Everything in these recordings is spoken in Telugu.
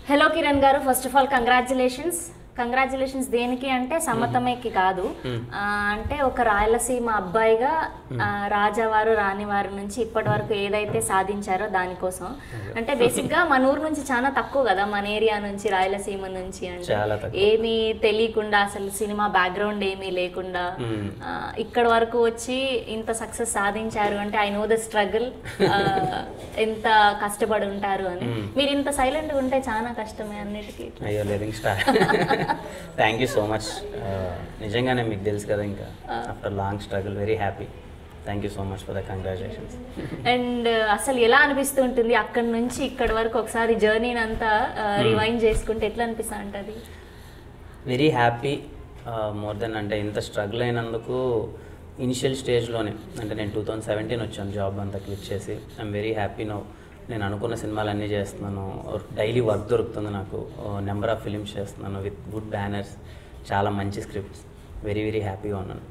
హలో కిరణ్ గారు first of all congratulations congratulations దేనికి అంటే సమ్మతమేకి కాదు ఆ, అంటే ఒక రాయలసీమ అబ్బాయిగా ఆ, రాజావారు రాణివారి నుంచి ఇప్పటి వరకు ఏదైతే సాధించారో దానికోసం అంటే బేసిక్ గా మన ఊరు నుంచి చాలా తక్కువ కదా మన ఏరియా నుంచి రాయలసీమ నుంచి అంటే చాలా తక్కువ. ఏమీ తెలియకుండా అసలు సినిమా బ్యాక్గ్రౌండ్ ఏమీ లేకుండా మ్మ్. ఆ, ఇక్కడ వరకు వచ్చి ఇంత సక్సెస్ సాధించారు అంటే ఐ నో ద స్ట్రగుల్ ఎంత కష్టపడి ఉంటారు అని మీరు ఇంత సైలెంట్ ఉంటే చాలా కష్టమే అన్నిటికీ అయ్యో living star thank you so much నిజంగానే మీకు తెలుసు కదా ఇంకా after long struggle very happy thank you so much for the congratulations and అసలు ఎలా అనిపిస్తూ ఉంటుంది అక్కడ నుంచి ఇక్కడ వరకు ఒకసారి జర్నీని అంతా రివైండ్ చేసుకుంటే ఎట్లా అనిపిస్తా ఉంటుంది వెరీ హ్యాపీ మోర్ దెన్ అంటే ఇంత స్ట్రగుల్ అయినందుకు ఇనిషియల్ స్టేజ్లోనే అంటే నేను టూ థౌజండ్ సెవెంటీన్ వచ్చాను జాబ్ అంతా క్లిక్ చేసి ఐఎమ్ వెరీ హ్యాపీ నో నేను అనుకున్న సినిమాలు అన్నీ చేస్తున్నాను డైలీ వర్క్ దొరుకుతుంది నాకు నెంబర్ ఆఫ్ ఫిలిమ్స్ చేస్తున్నాను విత్ గుడ్ బ్యానర్స్ చాలా మంచి స్క్రిప్ట్స్ వెరీ వెరీ హ్యాపీగా ఉన్నాను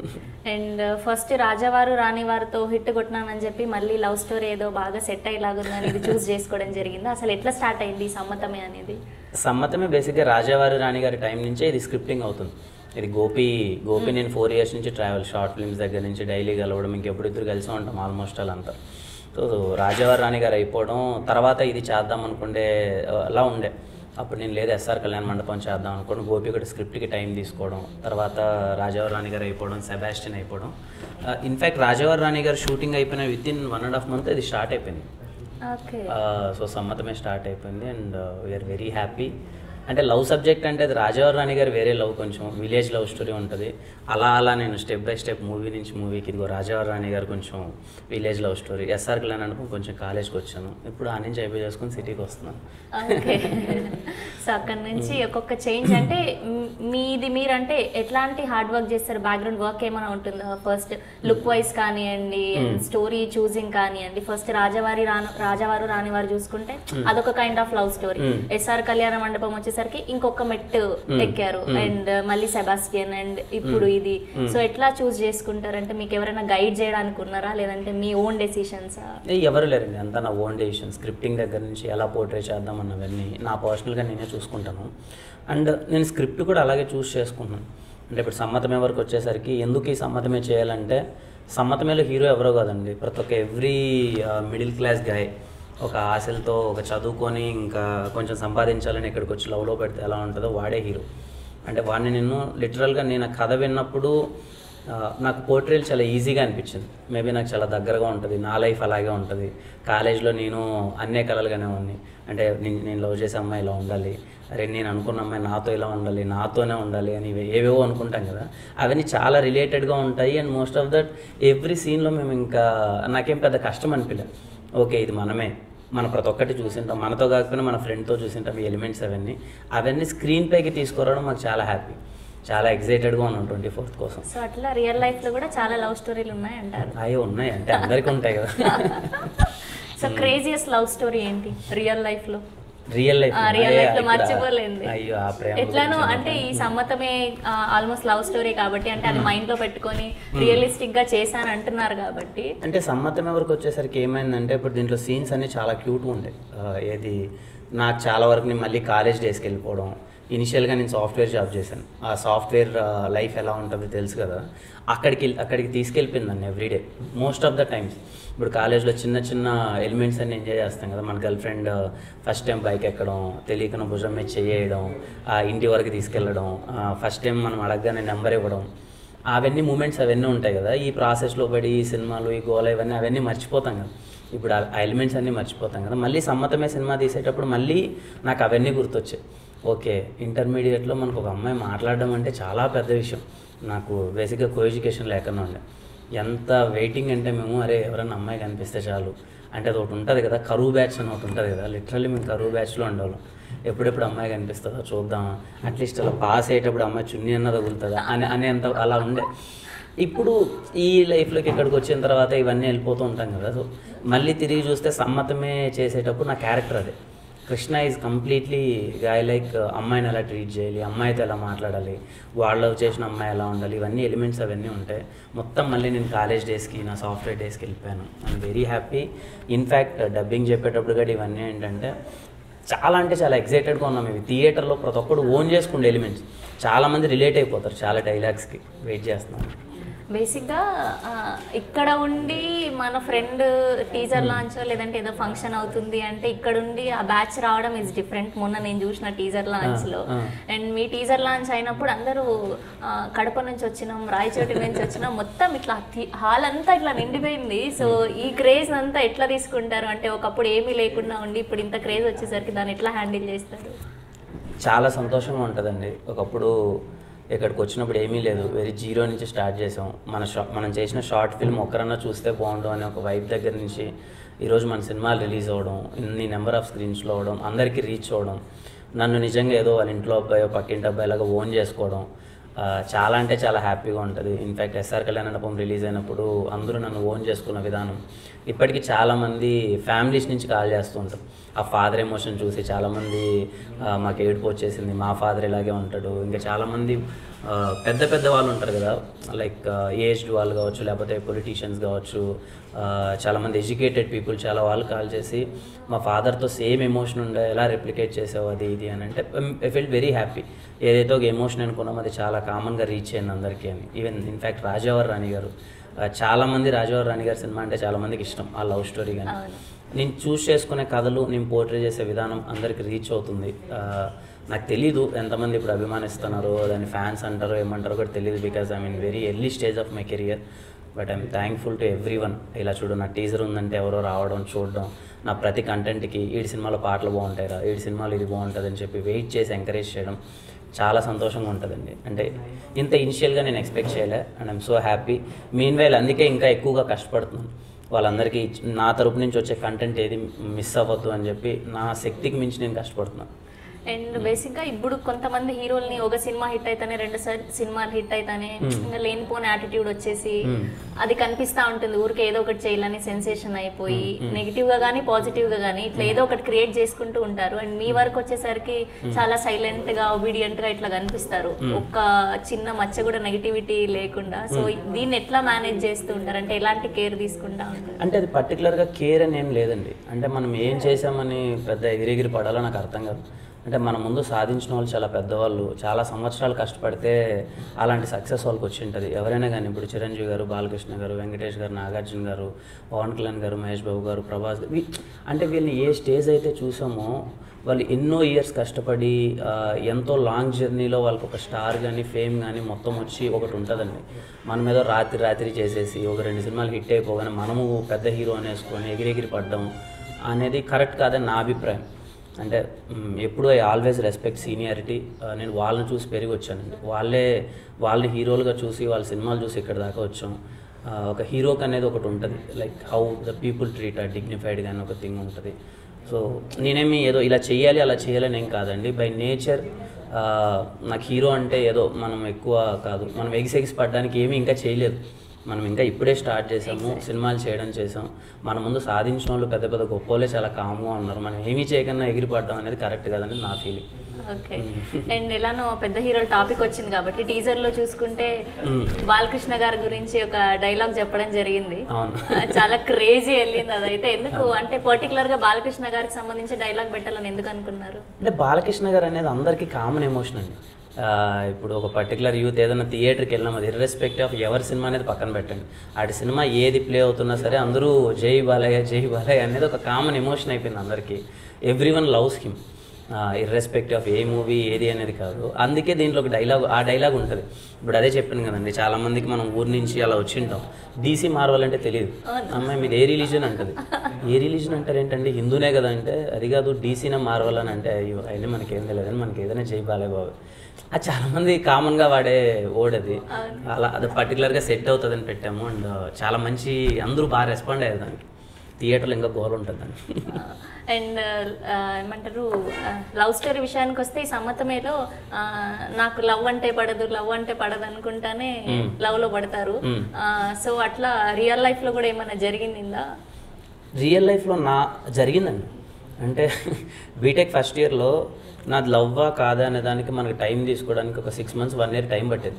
అండ్ ఫస్ట్ రాజావారు రాణివారితో హిట్ కొట్టినానని చెప్పి మళ్ళీ లవ్ స్టోరీ ఏదో బాగా సెట్ అయ్యేలాగుందని ఇది చూస్ చేసుకోవడం జరిగింది అసలు ఎట్లా స్టార్ట్ అయింది ఈ సమ్మతమే అనేది సమ్మతమే బేసిక్గా రాజావారి రాణి గారి టైం నుంచే ఇది స్క్రిప్టింగ్ అవుతుంది ఇది గోపి గోపి నేను ఫోర్ ఇయర్స్ నుంచి ట్రావెల్ షార్ట్ ఫిల్మ్స్ దగ్గర నుంచి డైలీ కలవడం ఇంకెప్పుడు ఇద్దరు కలిసి ఉంటాం ఆల్మోస్ట్ అంతా సో రాజావారి రాణి గారు అయిపోవడం తర్వాత ఇది చేద్దాం అనుకుంటే ఆ, అలా ఉండే అప్పుడు నేను లేదు ఎస్ఆర్ కళ్యాణ మండపం చేద్దాం అనుకోండి గోపి కూడా స్క్రిప్ట్కి టైం తీసుకోవడం తర్వాత రాజావారి రాణి గారు అయిపోవడం సెబాస్టిన్ అయిపోవడం ఇన్ఫ్యాక్ట్ రాజావారి రాణి గారు షూటింగ్ అయిపోయిన with in one and half month ఇది స్టార్ట్ అయిపోయింది ఓకే సో సమ్మతమే స్టార్ట్ అయిపోయింది అండ్ వీఆర్ వెరీ హ్యాపీ అంటే లవ్ సబ్జెక్ట్ అంటే అది రాజావారి రాణి గారు వేరే లవ్ కొంచెం విలేజ్ లవ్ స్టోరీ ఉంటుంది అలా అలా నేను స్టెప్ బై స్టెప్ మూవీ నుంచి మూవీకి ఇదిగో రాజావారి రాణి గారు కొంచెం village love story SR Kalyan అనుకో కొంచెం కాలేజ్కి వచ్చాను ఇప్పుడు ఆ నుంచి అయిపోయి చేసుకుని సిటీకి వస్తున్నాను ఓకే సో అక్కడ నుంచి ఒక్కొక్క చేంజ్ అంటే మ్- మీది మీరంటే ఎట్లాంటి హార్డ్ వర్క్ చేస్తారు బ్యాక్గ్రౌండ్ వర్క్ ఏమైనా ఉంటుందా ఫస్ట్ లుక్ వైజ్ కానివ్వండి స్టోరీ చూసింగ్ కానివ్వండి ఫస్ట్ రాజవారి రాను రాజవారు రానివారు చూసుకుంటే అదొక kind of love story SR Kalyana Mandapam వచ్చేసరికి ఇంకొక మెట్టు ఎక్కారు అండ్ మళ్ళీ సెబాస్టియన్ అండ్ ఇప్పుడు ఇది సో ఎట్లా చూస్ చేసుకుంటారంటే మీకు ఎవరైనా గైడ్ చేయడానికి ఉన్నారా లేదంటే మీ ఓన్ డెసిషన్సా ఏ, ఎవరు లేరండి అంతా నా ఓన్ డెసిషన్ స్క్రిప్టింగ్ దగ్గర నుంచి ఎలా పోర్ట్రే చేద్దాం అన్నవన్నీ నా పర్సనల్గా నేనే చూసుకుంటాను అండ్ నేను స్క్రిప్ట్ కూడా అలాగే చూస్ చేసుకుంటున్నాను అంటే ఇప్పుడు సమ్మతమే వరకు వచ్చేసరికి ఎందుకు ఈ సమ్మతమే చేయాలంటే సమ్మతమేలో హీరో ఎవరో కాదండి ప్రతి ఒక్క ఎవ్రీ మిడిల్ క్లాస్ గాయ్ ఒక ఆశలతో ఒక చదువుకొని ఇంకా కొంచెం సంపాదించాలని ఇక్కడికి వచ్చి లవ్లో పెడితే ఎలా ఉంటుందో వాడే హీరో అంటే వాడిని నేను లిటరల్గా నేను ఆ కథ విన్నప్పుడు ఆ, నాకు పోర్ట్రేల్ చాలా ఈజీగా అనిపించింది మేబీ నాకు చాలా దగ్గరగా ఉంటుంది నా లైఫ్ అలాగే ఉంటుంది కాలేజ్లో నేను అన్నే కలలుగానే ఉన్నాయి అంటే నేను నేను లవ్ చేసే అమ్మాయి ఇలా ఉండాలి అరే నేను అనుకున్న అమ్మాయి నాతో ఇలా ఉండాలి నాతోనే ఉండాలి అని ఇవి ఏవేవో అనుకుంటాం కదా అవన్నీ చాలా రిలేటెడ్గా ఉంటాయి and most of that every సీన్లో మేము ఇంకా నాకేం పెద్ద కష్టం అనిపించలేదు ఓకే ఇది మనమే మన ప్రతి ఒక్కటి చూసింటాం మనతో కాకపోయినా మన ఫ్రెండ్తో చూసింటాం ఈ ఎలిమెంట్స్ అవన్నీ అవన్నీ స్క్రీన్ పైకి తీసుకురావడం మాకు చాలా హ్యాపీ చాలా ఎక్సైటెడ్గా ఉన్నాం ట్వంటీ ఫోర్త్ కోసం సో అట్లా రియల్ లైఫ్ లో కూడా చాలా లవ్ స్టోరీలు ఉన్నాయి అంటారు అవి ఉన్నాయి అంటే అందరికీ ఉంటాయి కదా సో క్రేజియస్ లవ్ స్టోరీ ఏంటి రియల్ లైఫ్ లో రియల్ లైఫ్ రియల్ లైఫ్ లో మర్చిపోలేదు అయ్యో ఆ ప్రేమ ఎట్లానో అంటే ఈ సమ్మతమే ఆల్మోస్ట్ లవ్ స్టోరీ కాబట్టి అంటే అది మైండ్ లో పెట్టుకొని రియలిస్టిక్ గా చేశాను అంటున్నారు కాబట్టి అంటే సమ్మతం ఎవరికి వచ్చేసరికి ఏమైందంటే ఇప్పుడు దీంట్లో సీన్స్ అన్ని చాలా క్యూట్గా ఉంటాయి ఆ, ఏది నాకు చాలా వరకు నేను మళ్ళీ కాలేజ్ డేస్కి వెళ్ళిపోవడం ఇనిషియల్గా నేను సాఫ్ట్వేర్ జాబ్ చేశాను ఆ సాఫ్ట్వేర్ లైఫ్ ఎలా ఉంటుందో తెలుసు కదా అక్కడికి వెళ్ళి- అక్కడికి తీసుకెళ్ళిపోయింది నన్ను everyday most of the times ఇప్పుడు కాలేజ్లో చిన్న చిన్న ఎలిమెంట్స్ అన్ని ఎంజాయ్ చేస్తాం కదా మన girlfriend first time bike ఎక్కడం తెలియకుండా భుజం మీద చేయడం ఆ ఇంటి వరకు తీసుకెళ్ళడం ఫస్ట్ టైం మనం అడగగానే నెంబర్ ఇవ్వడం అవన్నీ మూమెంట్స్ అవన్నీ ఉంటాయి కదా ఈ ప్రాసెస్లో పడి ఈ సినిమాలు ఈ గోల ఇవన్నీ అవన్నీ మర్చిపోతాం కదా ఇప్పుడు ఆ ఎలిమెంట్స్ అన్నీ మర్చిపోతాం కదా మళ్ళీ సమ్మతమే సినిమా తీసేటప్పుడు మళ్ళీ నాకు అవన్నీ గుర్తొచ్చాయి ఓకే ఇంటర్మీడియట్లో మనకు ఒక అమ్మాయి మాట్లాడడం అంటే చాలా పెద్ద విషయం నాకు బేసిక్గా కో ఎడ్యుకేషన్ లేకుండా ఉండే ఎంత వెయిటింగ్ అంటే మేము అరే ఎవరైనా అమ్మాయి కనిపిస్తే చాలు అంటే అది ఒకటి ఉంటుంది కదా కరువు బ్యాచ్ అని ఒకటి ఉంటుంది కదా లిటరల్లీ మేము కరువు బ్యాచ్లో ఉండేవాళ్ళం ఎప్పుడెప్పుడు అమ్మాయి కనిపిస్తుందో చూద్దాం అట్లీస్ట్ అలా పాస్ అయ్యేటప్పుడు అమ్మాయి చున్నీ అన్న తగులుతుందా అని అనేంత అలా ఉండే ఇప్పుడు ఈ లైఫ్లోకి ఇక్కడికి వచ్చిన తర్వాత ఇవన్నీ వెళ్ళిపోతూ ఉంటాం కదా సో మళ్ళీ తిరిగి చూస్తే సమ్మతమే చేసేటప్పుడు నా క్యారెక్టర్ అదే Krishna is completely guy like అమ్మాయిని ఎలా ట్రీట్ చేయాలి అమ్మాయితో ఎలా మాట్లాడాలి వాళ్ళు చేసిన అమ్మాయి ఎలా ఉండాలి ఇవన్నీ ఎలిమెంట్స్ అవన్నీ ఉంటాయి మొత్తం మళ్ళీ నేను కాలేజ్ డేస్కి నా సాఫ్ట్వేర్ డేస్కి వెళ్ళిపోయాను I'm very happy in fact dubbing చెప్పేటప్పుడు కూడా ఇవన్నీ ఏంటంటే చాలా అంటే చాలా ఎక్సైటెడ్గా ఉన్నాం ఇవి థియేటర్లో ప్రతి ఒక్కడు ఓన్ చేసుకుండే ఎలిమెంట్స్ చాలామంది రిలేట్ అయిపోతారు చాలా డైలాగ్స్కి వెయిట్ చేస్తున్నాం బేసిక్గా ఆ, ఇక్కడ ఉండి మన ఫ్రెండ్ టీజర్ లాంచ్ లేదంటే ఏదో ఫంక్షన్ అవుతుంది అంటే ఇక్కడ ఉండి ఆ బ్యాచ్ రావడం ఇస్ డిఫరెంట్ మొన్న నేను చూసిన టీజర్ లాంచ్ లో ఆ. అండ్ మీ టీజర్ లాంచ్ అయినప్పుడు అందరూ ఆ, కడప నుంచి వచ్చినాం రాయచోటి నుంచి వచ్చినాం మొత్తం ఇట్లా హాల్ అంతా ఇట్లా నిండిపోయింది సో ఈ క్రేజ్ అంతా ఎట్లా తీసుకుంటారు అంటే ఒకప్పుడు ఏమీ లేకుండా ఉండి ఇప్పుడు ఇంత క్రేజ్ వచ్చేసరికి దాన్ని ఎట్లా హ్యాండిల్ చేస్తారు చాలా సంతోషంగా ఉంటుందండి ఒకప్పుడు ఇక్కడికి వచ్చినప్పుడు ఏమీ లేదు వెరీ జీరో నుంచి స్టార్ట్ చేసాం మన షా మనం చేసిన షార్ట్ ఫిల్మ్ ఒక్కరన్నా చూస్తే బాగుండు అనే ఒక వైబ్ దగ్గర నుంచి ఈరోజు మన సినిమాలు రిలీజ్ అవ్వడం ఇన్ని నెంబర్ ఆఫ్ స్క్రీన్స్లో అవ్వడం అందరికీ రీచ్ అవ్వడం నన్ను నిజంగా ఏదో వాళ్ళ ఇంట్లో అబ్బాయి పక్కింటి అబ్బాయి లాగా ఓన్ చేసుకోవడం ఆ, చాలా అంటే చాలా హ్యాపీగా ఉంటుంది ఇన్ఫ్యాక్ట్ ఎస్ఆర్ కళ్యాణపం రిలీజ్ అయినప్పుడు అందరూ నన్ను ఓన్ చేసుకున్న విధానం ఇప్పటికీ చాలామంది ఫ్యామిలీస్ నుంచి కాల్ చేస్తూ ఉంటారు ఆ ఫాదర్ ఎమోషన్ చూసి చాలామంది ఆ, మాకు ఏడుపు వచ్చేసింది మా ఫాదర్ ఇలాగే ఉంటాడు ఇంకా చాలామంది ఆ, పెద్ద పెద్ద వాళ్ళు ఉంటారు కదా లైక్ ఏజ్డ్ వాళ్ళు కావచ్చు లేకపోతే పొలిటీషియన్స్ కావచ్చు ఆ, చాలామంది ఎడ్యుకేటెడ్ పీపుల్ చాలా వాళ్ళు కాల్ చేసి మా ఫాదర్తో సేమ్ ఎమోషన్ ఉండే ఎలా రెప్లికేట్ చేసావు అది ఇది అని అంటే ఐ ఫీల్ వెరీ హ్యాపీ ఏదైతే ఒక ఎమోషన్ అనుకున్నామో అది చాలా కామన్గా రీచ్ అయింది అందరికీ అని ఈవెన్ ఇన్ఫ్యాక్ట్ రాజావర్ రాణి గారు ఆ, చాలామంది రాజావర్ రాణి గారి సినిమా అంటే చాలామందికి ఇష్టం ఆ లవ్ స్టోరీ కానీ అవును. నేను చూస్ చేసుకునే కథలు నేను పోర్ట్రే చేసే విధానం అందరికి రీచ్ అవుతుంది ఆ, నాకు తెలీదు ఎంతమంది ఇప్పుడు అభిమానిస్తున్నారో దాని ఫ్యాన్స్ అంటారో ఏమంటారో కూడా తెలియదు because I mean very early stage of my career but I'm thankful to everyone ఇలా చూడు నా టీజర్ ఉందంటే ఎవరో రావడం చూడడం నా ప్రతి కంటెంట్కి ఈడి సినిమాలో పాటలు బాగుంటాయిరా ఈడి సినిమాలో ఇది బాగుంటుంది అని చెప్పి వెయిట్ చేసి ఎంకరేజ్ చేయడం చాలా సంతోషంగా ఉంటుందండి అంటే ఇంత ఇనిషియల్గా నేను ఎక్స్పెక్ట్ చేయలే and I'm so happy meanwhile అందుకే ఇంకా ఎక్కువగా కష్టపడుతున్నాను వాళ్ళందరికీ నా తరపు నుంచి వచ్చే కంటెంట్ ఏది మిస్ అవ్వద్దు అని చెప్పి నా శక్తికి మించి నేను కష్టపడుతున్నాను అండ్ బేసిక్ గా ఇప్పుడు కొంతమంది హీరోల్ని ఒక సినిమా హిట్ అయితేనే రెండు సార్ సినిమాలు హిట్ అయితేనే ఇంకా లేనిపోని యాటిట్యూడ్ వచ్చేసి Hmm. అది కనిపిస్తా ఉంటుంది ఊరికే ఏదో ఒకటి చేయాలని సెన్సేషన్ అయిపోయి నెగిటివ్ గా కానీ పాజిటివ్ గా కానీ ఇట్లా ఏదో ఒకటి క్రియేట్ చేసుకుంటూ ఉంటారు అండ్ మీ వరకు వచ్చేసరికి చాలా సైలెంట్ గా ఒబీడియంట్ గా ఇట్లా కనిపిస్తారు ఒక్క చిన్న మచ్చ కూడా నెగిటివిటీ లేకుండా సో దీన్ని ఎట్లా మేనేజ్ చేస్తూ ఉంటారు అంటే ఎలాంటి కేర్ తీసుకుంటా ఉంటారు అంటే అది పర్టికులర్గా కేర్ అని ఏం లేదండి అంటే మనం ఏం చేసామని పెద్ద ఎగిరెగిరి పడాలో నాకు అర్థం కాదు అంటే మన ముందు సాధించిన వాళ్ళు చాలా పెద్దవాళ్ళు చాలా సంవత్సరాలు కష్టపడితే అలాంటి సక్సెస్ వాళ్ళకి వచ్చి ఉంటుంది ఎవరైనా కానీ ఇప్పుడు చిరంజీవి గారు బాలకృష్ణ గారు వెంకటేష్ గారు నాగార్జున గారు పవన్ కళ్యాణ్ గారు మహేష్ బాబు గారు ప్రభాస్ గారు వీ- అంటే వీళ్ళని ఏ స్టేజ్ అయితే చూసామో వాళ్ళు ఎన్నో ఇయర్స్ కష్టపడి ఆ, ఎంతో లాంగ్ జర్నీలో వాళ్ళకి ఒక స్టార్ కానీ ఫేమ్ కానీ మొత్తం వచ్చి ఒకటి ఉంటుందండి మనం ఏదో రాత్రి రాత్రి చేసేసి ఒక రెండు సినిమాలు హిట్ అయిపోగానే మనము పెద్ద హీరో అనేసుకొని ఎగిరెగిరి పడ్డం అనేది కరెక్ట్ కాదని నా అభిప్రాయం అంటే మ్, ఎప్పుడు ఐ ఆల్వేస్ రెస్పెక్ట్ సీనియారిటీ నేను వాళ్ళని చూసి పెరిగి వచ్చానండి వాళ్ళే వాళ్ళని హీరోలుగా చూసి వాళ్ళ సినిమాలు చూసి ఇక్కడ దాకా వచ్చాం ఆ, ఒక హీరోకి అనేది ఒకటి ఉంటుంది like how the people treat ఆ డిగ్నిఫైడ్ కానీ ఒక థింగ్ ఉంటుంది సో నేనేమి ఏదో ఇలా చేయాలి అలా చేయాలని ఏం కాదండి బై నేచర్ నాకు హీరో అంటే ఏదో మనం ఎక్కువ కాదు మనం ఎగిసి ఎగిసి పడడానికి ఏమీ ఇంకా చేయలేదు మనం ఇంకా ఇప్పుడే స్టార్ట్ చేసాము సినిమాలు చేయడం చేసాం మన ముందు సాధించిన వాళ్ళు పెద్ద పెద్ద గొప్ప వాళ్ళే చాలా కామ్గా ఉన్నారు మనం ఏమీ చేయకుండా ఎగిరిపడడం అనేది కరెక్ట్ కాదని నా ఫీలింగ్ ఓకే అండ్ ఎలానో పెద్ద హీరోల టాపిక్ వచ్చింది కాబట్టి టీజర్ లో చూసుకుంటే బాలకృష్ణ గారి గురించి ఒక డైలాగ్ చెప్పడం జరిగింది అవును చాలా క్రేజీ వెళ్ళింది అదైతే ఎందుకు అంటే పర్టికులర్ గా బాలకృష్ణ గారికి సంబంధించి డైలాగ్ పెట్టాలని ఎందుకు అనుకున్నారు అంటే బాలకృష్ణ గారు అనేది అందరికీ కామన్ ఎమోషన్ అండి ఆ, ఇప్పుడు ఒక పర్టికులర్ యూత్ ఏదైనా థియేటర్కి వెళ్ళినాం అది ఇర్రెస్పెక్ట్ ఆఫ్ ఎవరి సినిమా అనేది పక్కన పెట్టండి ఆడి సినిమా ఏది ప్లే అవుతున్నా సరే అందరూ జై బాలయ్య జై బాలయ్య అనేది ఒక కామన్ ఎమోషన్ అయిపోయింది అందరికీ everyone loves him irrespect of ఏ మూవీ ఏది అనేది కాదు అందుకే దీంట్లో ఒక డైలాగ్ ఆ డైలాగ్ ఉంటుంది ఇప్పుడు అదే చెప్పాను కదండి చాలా మందికి మనం ఊరి నుంచి అలా వచ్చి ఉంటాం డీసీ మార్వల్ అంటే తెలియదు అమ్మాయి మీది ఏ రిలీజన్ అంటది ఏ రిలీజన్ అంటారు ఏంటంటే హిందూనే కదా అంటే అది కాదు డీసీనే మార్వల్ అని అంటే అయ్యో అయినా మనకేం తెలియదు అని మనకి ఏదైనా జై బాలయ్య బాబు అది చాలా మంది కామన్ గా వాడే వర్డ్ అది అలా అది పర్టికులర్ గా సెట్ అవుతుందని పెట్టాము అండ్ చాలా మంచి అందరూ బాగా రెస్పాండ్ అయ్యారు దానికి థియేటర్లో ఇంకా గోల్ ఉంటుంది దానికి అండ్ ఏమంటారు లవ్ స్టోరీ విషయానికి వస్తే ఈ సమ్మతమేలో ఆ, నాకు లవ్ అంటే పడదు లవ్ అంటే పడదు అనుకుంటానే లవ్ లో పడతారు Mm. సో అట్లా రియల్ లైఫ్ లో కూడా ఏమైనా జరిగిందా రియల్ లైఫ్లో నా జరిగిందండి అంటే బీటెక్ ఫస్ట్ ఇయర్లో నాది లవ్వా కాదా అనే దానికి మనకి టైం తీసుకోవడానికి ఒక six months one year time పట్టేది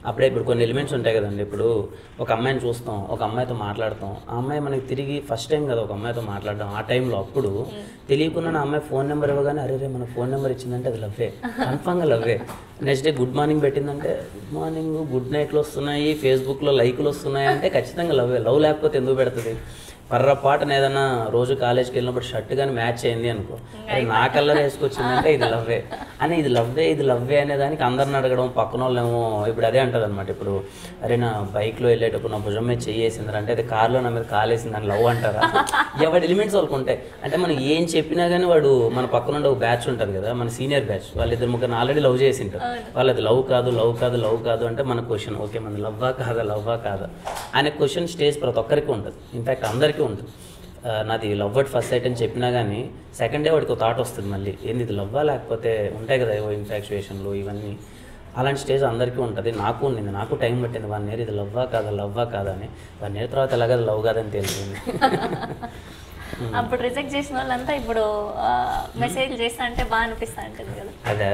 అప్పుడే ఇప్పుడు కొన్ని ఎలిమెంట్స్ ఉంటాయి కదండి ఇప్పుడు ఒక అమ్మాయిని చూస్తాం ఒక అమ్మాయితో మాట్లాడతాం ఆ అమ్మాయి మనకి తిరిగి ఫస్ట్ టైం కదా ఒక అమ్మాయితో మాట్లాడడం ఆ టైంలో అప్పుడు తెలియకుండా నా అమ్మాయి ఫోన్ నెంబర్ ఇవ్వగానే అరే రే మన ఫోన్ నెంబర్ ఇచ్చిందంటే అది లవ్వే కన్ఫామ్గా లవ్వే నెక్స్ట్ డే గుడ్ మార్నింగ్ పెట్టిందంటే గుడ్ మార్నింగ్ గుడ్ నైట్లు వస్తున్నాయి ఫేస్బుక్లో లైకులు వస్తున్నాయి అంటే ఖచ్చితంగా లవ్వే లవ్ లేకపోతే ఎందుకు పెడుతుంది పర్రపాటున ఏదైనా రోజు కాలేజ్కి వెళ్ళినప్పుడు షర్ట్ కానీ మ్యాచ్ అయింది అనుకో అరే నా కలర్ వేసుకొచ్చిందంటే ఇది లవ్వే అని ఇది లవ్వే ఇది లవ్వే అనే దానికి అందరిని అడగడం పక్కన వాళ్ళేమో ఇప్పుడు అదే అంటారు అనమాట ఇప్పుడు అరే నా బైక్లో వెళ్ళేటప్పుడు నా భుజం మీద చెయ్యేసింది అంటే అది కార్లో నా మీద కాలేసింది అని లవ్ అంటారా ఎవరి ఎలిమెంట్స్ వాళ్ళకు ఉంటాయి అంటే మనం ఏం చెప్పినా కానీ వాడు మన పక్కన ఉండే ఒక బ్యాచ్ ఉంటుంది కదా మన సీనియర్ బ్యాచ్ వాళ్ళిద్దరు ముగ్గురు ఆల్రెడీ లవ్ చేసి ఉంటారు వాళ్ళది లవ్ కాదు లవ్ కాదు లవ్ కాదు అంటే మన క్వశ్చన్ ఓకే మన లవ్వా కాదా లవ్వా కాదా అనే క్వశ్చన్ స్టేజ్ ప్రతి ఒక్కరికి ఉంటుంది ఇన్ఫాక్ట్ అందరికీ ఉంటుంది ఆ, నాది లవ్ అట్ ఫస్ట్ సైట్ అని చెప్పినా కానీ సెకండ్ డే వాడికి ఒక థాట్ వస్తుంది మళ్ళీ ఏంది ఇది లవ్వా లేకపోతే ఉంటాయి కదా ఏవో ఇన్ఫాక్చుయేషన్లు ఇవన్నీ అలాంటి స్టేజ్ అందరికీ ఉంటుంది నాకు ఉండింది నాకు టైం పట్టింది వన్ ఇయర్ ఇది లవ్వా కాదా లవ్వా కాదా అని వన్ ఇయర్ తర్వాత ఎలాగ లవ్ కాదని తెలిసింది అప్పుడు రిజెక్ట్ చేసిన వాళ్ళంతా ఇప్పుడు మెసేజ్ చేస్తా అంటే బాగా అనిపిస్తా ఉంటుంది కదా అదే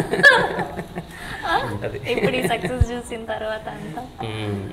ఉంటుంది ఇప్పుడు ఈ సక్సెస్ చూసిన తర్వాత అంతా మ్మ్.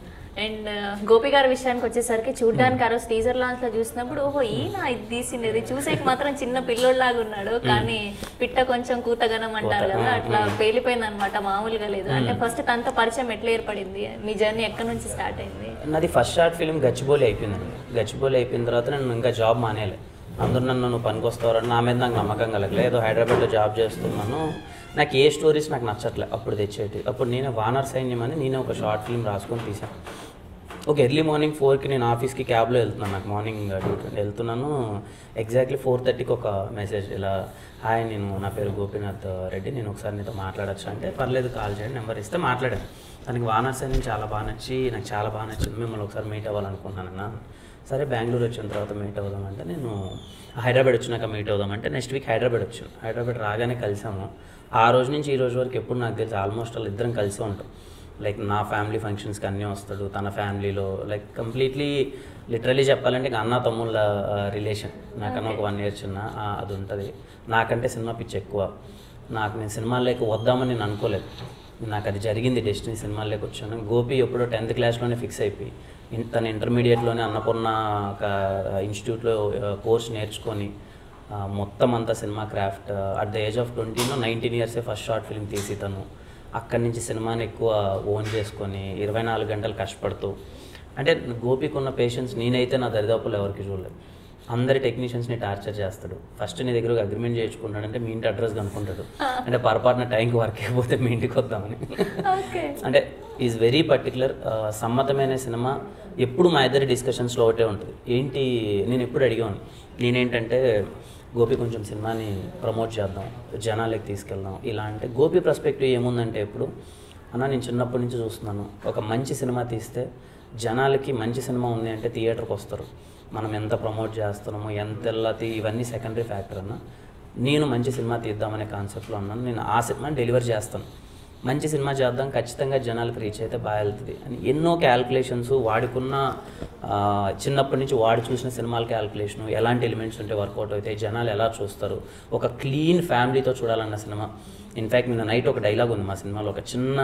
అండ్ గోపి గారి విషయానికి వచ్చేసరికి చూడడానికి ఆ రోజు టీజర్ లాంచ్ లో చూసినప్పుడు ఓహో ఈయన ఇది తీసింది ఇది చూసేకి మాత్రం చిన్న పిల్లోడ్లాగా ఉన్నాడు కానీ పిట్ట కొంచెం కూతగనం అంటారు కదా అట్లా పేలిపోయింది అనమాట మామూలుగా లేదు అంటే ఫస్ట్ తనతో పరిచయం ఎట్లా ఏర్పడింది మీ జర్నీ ఎక్కడి నుంచి స్టార్ట్ అయింది నాది ఫస్ట్ షార్ట్ ఫిలిం గచ్చిబౌలి అయిపోయిందండి గచ్చిబౌలి అయిపోయిన తర్వాత నేను ఇంకా జాబ్ మానేయాలి అందరూ నన్ను నువ్వు పనికొస్తావు నా మీద నాకు నమ్మకం కలగలే ఏదో హైదరాబాద్లో జాబ్ చేస్తున్నాను నాకు ఏ స్టోరీస్ నాకు నచ్చట్లే అప్పుడు తెచ్చేటి అప్పుడు నేనే వానర్ సైన్యం అని నేనే ఒక షార్ట్ ఫిల్మ్ రాసుకొని తీసాను ఓకే ఎర్లీ మార్నింగ్ ఫోర్కి నేను ఆఫీస్కి క్యాబ్లో వెళ్తున్నాను నాకు మార్నింగ్ డ్యూటీ వెళ్తున్నాను ఎగ్జాక్ట్లీ ఫోర్ థర్టీకి ఒక మెసేజ్ ఇలా హాయ్ నేను నా పేరు గోపీనాథ్ రెడ్డి నేను ఒకసారి నీతో మాట్లాడచ్చు అంటే పర్లేదు కాల్ చేయండి నెంబర్ ఇస్తే మాట్లాడాను తనకి వానర్స్ అని చాలా బాగా నచ్చి నాకు చాలా బాగా నచ్చింది మిమ్మల్ని ఒకసారి మీట్ అవ్వాలనుకుంటున్నానన్న సరే బెంగళూరు వచ్చిన తర్వాత మీట్ అవుదామంటే నేను హైదరాబాద్ వచ్చినాక మీట్ అవుదామంటే నెక్స్ట్ వీక్ హైదరాబాద్ వచ్చాను హైదరాబాద్ రాగానే కలిసాము ఆ రోజు నుంచి ఈ రోజు వరకు ఎప్పుడు నాకు తెలిసి ఆల్మోస్ట్ వాళ్ళు ఇద్దరం కలిసి ఉంటాం లైక్ నా ఫ్యామిలీ ఫంక్షన్స్కి అన్నీ వస్తాడు తన ఫ్యామిలీలో లైక్ కంప్లీట్లీ లిటరలీ చెప్పాలంటే ఇక అన్న తమ్ముళ్ళ రిలేషన్ నాకన్నా ఒక వన్ ఇయర్ చిన్న ఆ, అది ఉంటుంది నాకంటే సినిమా పిచ్చి ఎక్కువ నాకు నేను సినిమాల్లోకి వద్దామని నేను అనుకోలేదు నాకు అది జరిగింది డెస్టినీ సినిమాల్లోకి వచ్చాను గోపి ఎప్పుడో టెన్త్ క్లాస్లోనే ఫిక్స్ అయిపోయి ఇన్- తన ఇంటర్మీడియట్లోనే అన్నపూర్ణ ఒక ఇన్స్టిట్యూట్లో కోర్స్ నేర్చుకొని ఆ, మొత్తం అంతా సినిమా craft at the age of ట్వంటీలో నైన్టీన్ ఇయర్సే ఫస్ట్ షార్ట్ ఫిల్మ్ తీసి తను అక్కడి నుంచి సినిమాని ఎక్కువ ఓన్ చేసుకొని ఇరవై నాలుగు గంటలు కష్టపడుతూ అంటే గోపికి ఉన్న పేషెన్స్ నేనైతే నా దరిదాపులు ఎవరికి చూడలేదు అందరి టెక్నీషియన్స్ని టార్చర్ చేస్తాడు ఫస్ట్ నీ దగ్గర అగ్రిమెంట్ చేయించుకుంటాడంటే మీ ఇంటి అడ్రస్ కనుక్కుంటాడు అంటే పొరపాటున టైంకి వర్క్ అయిపోతే మీ ఇంటికి వద్దామని ఓకే అంటే ఈజ్ వెరీ పర్టికులర్ సమ్మతమైన సినిమా ఎప్పుడు మా ఇద్దరి డిస్కషన్స్లో ఒకటే ఉంటుంది ఏంటి నేను ఎప్పుడు అడిగాను నేనేంటంటే గోపి కొంచెం సినిమాని ప్రమోట్ చేద్దాం జనాలకి తీసుకెళ్దాం ఇలా అంటే గోపి పర్స్పెక్టివ్ ఏముందంటే ఇప్పుడు అన్న నేను చిన్నప్పటి నుంచి చూస్తున్నాను ఒక మంచి సినిమా తీస్తే జనాలకి మంచి సినిమా ఉంది అంటే థియేటర్కి వస్తారు మనం ఎంత ప్రమోట్ చేస్తున్నామో ఎంత ఎలా తీ ఇవన్నీ సెకండరీ ఫ్యాక్టర్ అన్న నేను మంచి సినిమా తీద్దామనే కాన్సెప్ట్లో ఉన్నాను నేను ఆ సినిమాని డెలివర్ చేస్తాను మంచి సినిమా చేద్దాం ఖచ్చితంగా జనాలకు రీచ్ అయితే బాగా వెళ్తుంది అని ఎన్నో క్యాల్కులేషన్స్ వాడుకున్న ఆ, చిన్నప్పటి నుంచి వాడు చూసిన సినిమాల క్యాల్కులేషను ఎలాంటి ఎలిమెంట్స్ ఉంటే వర్కౌట్ అవుతాయి జనాలు ఎలా చూస్తారు ఒక క్లీన్ ఫ్యామిలీతో చూడాలన్న సినిమా ఇన్ఫ్యాక్ట్ నిన్న నైట్ ఒక డైలాగ్ ఉంది మా సినిమాలో ఒక చిన్న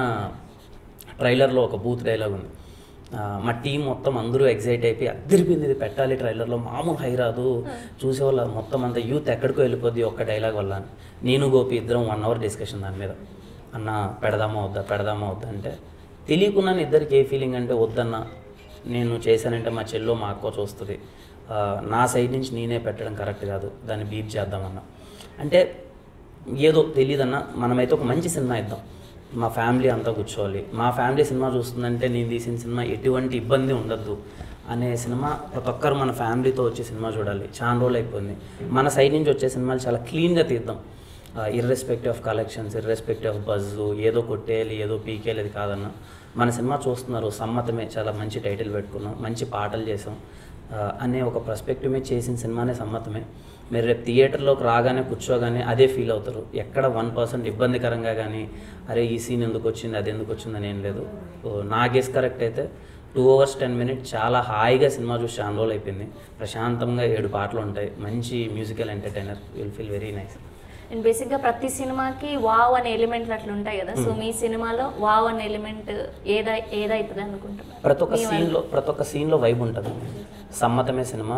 ట్రైలర్లో ఒక బూత్ డైలాగ్ ఉంది ఆ, మా టీం మొత్తం అందరూ ఎగ్జైట్ అయిపోయి అద్దరిపోయింది ఇది పెట్టాలి ట్రైలర్లో మామూలు హై రాదు చూసేవాళ్ళ మొత్తం అంతా యూత్ ఎక్కడికో వెళ్ళిపోద్ది ఒక్క డైలాగ్ వల్ల అని. నేను గోపి ఇద్దరం వన్ అవర్ డిస్కషన్ దాని మీద అన్న పెడదామా వద్దా పెడదామా వద్దా అంటే తెలియకుండా ఇద్దరికి ఏ ఫీలింగ్ అంటే వద్దన్న నేను చేశానంటే మా చెల్లో మా అక్క చూస్తుంది ఆ, నా సైడ్ నుంచి నేనే పెట్టడం కరెక్ట్ కాదు దాన్ని బీప్ చేద్దామన్నా అంటే ఏదో తెలియదన్నా మనమైతే ఒక మంచి సినిమా ఇద్దాం మా ఫ్యామిలీ అంతా కూర్చోవాలి మా ఫ్యామిలీ సినిమా చూస్తుందంటే నేను తీసిన సినిమా ఎటువంటి ఇబ్బంది ఉండద్దు అనే సినిమా ప్రతి ఒక్కరు మన ఫ్యామిలీతో వచ్చే సినిమా చూడాలి చాలా రోజులు అయిపోయింది మన సైడ్ నుంచి వచ్చే సినిమాలు చాలా క్లీన్గా తీద్దాం irrespective of collections irrespective of buzz ఏదో కొట్టేయాలి ఏదో పీకేయాలి అది కాదన్న మన సినిమా చూస్తున్నారు సమ్మతమే చాలా మంచి టైటిల్ పెట్టుకున్నాం మంచి పాటలు చేసాం ఆ, అనే ఒక పర్స్పెక్టివ్ మీద చేసిన సినిమానే సమ్మతమే మీరు రేపు థియేటర్లోకి రాగానే కూర్చోగానే అదే ఫీల్ అవుతారు ఎక్కడ వన్ పర్సెంట్ ఇబ్బందికరంగా కానీ అరే ఈ సీన్ ఎందుకు వచ్చింది అది ఎందుకు వచ్చింది అని ఏం లేదు సో నా గెస్ కరెక్ట్ అయితే టూ అవర్స్ టెన్ మినిట్స్ చాలా హాయిగా సినిమా చూసి చాలా రోజులు అయిపోయింది ప్రశాంతంగా ఏడు పాటలు ఉంటాయి మంచి musical entertainer will feel very nice and బేసిక్గా ప్రతి సినిమాకి వావ్ అనే ఎలిమెంట్లు అట్లా ఉంటాయి కదా సో మీ సినిమాలో వావ్ అనే ఎలిమెంట్ ఏదై ఏదైతుంది అనుకుంటున్నారు ప్రతి ఒక్క మీ వల్ల. సీన్లో ప్రతి ఒక్క సీన్లో వైబ్ ఉంటుంది సమ్మతమే సినిమా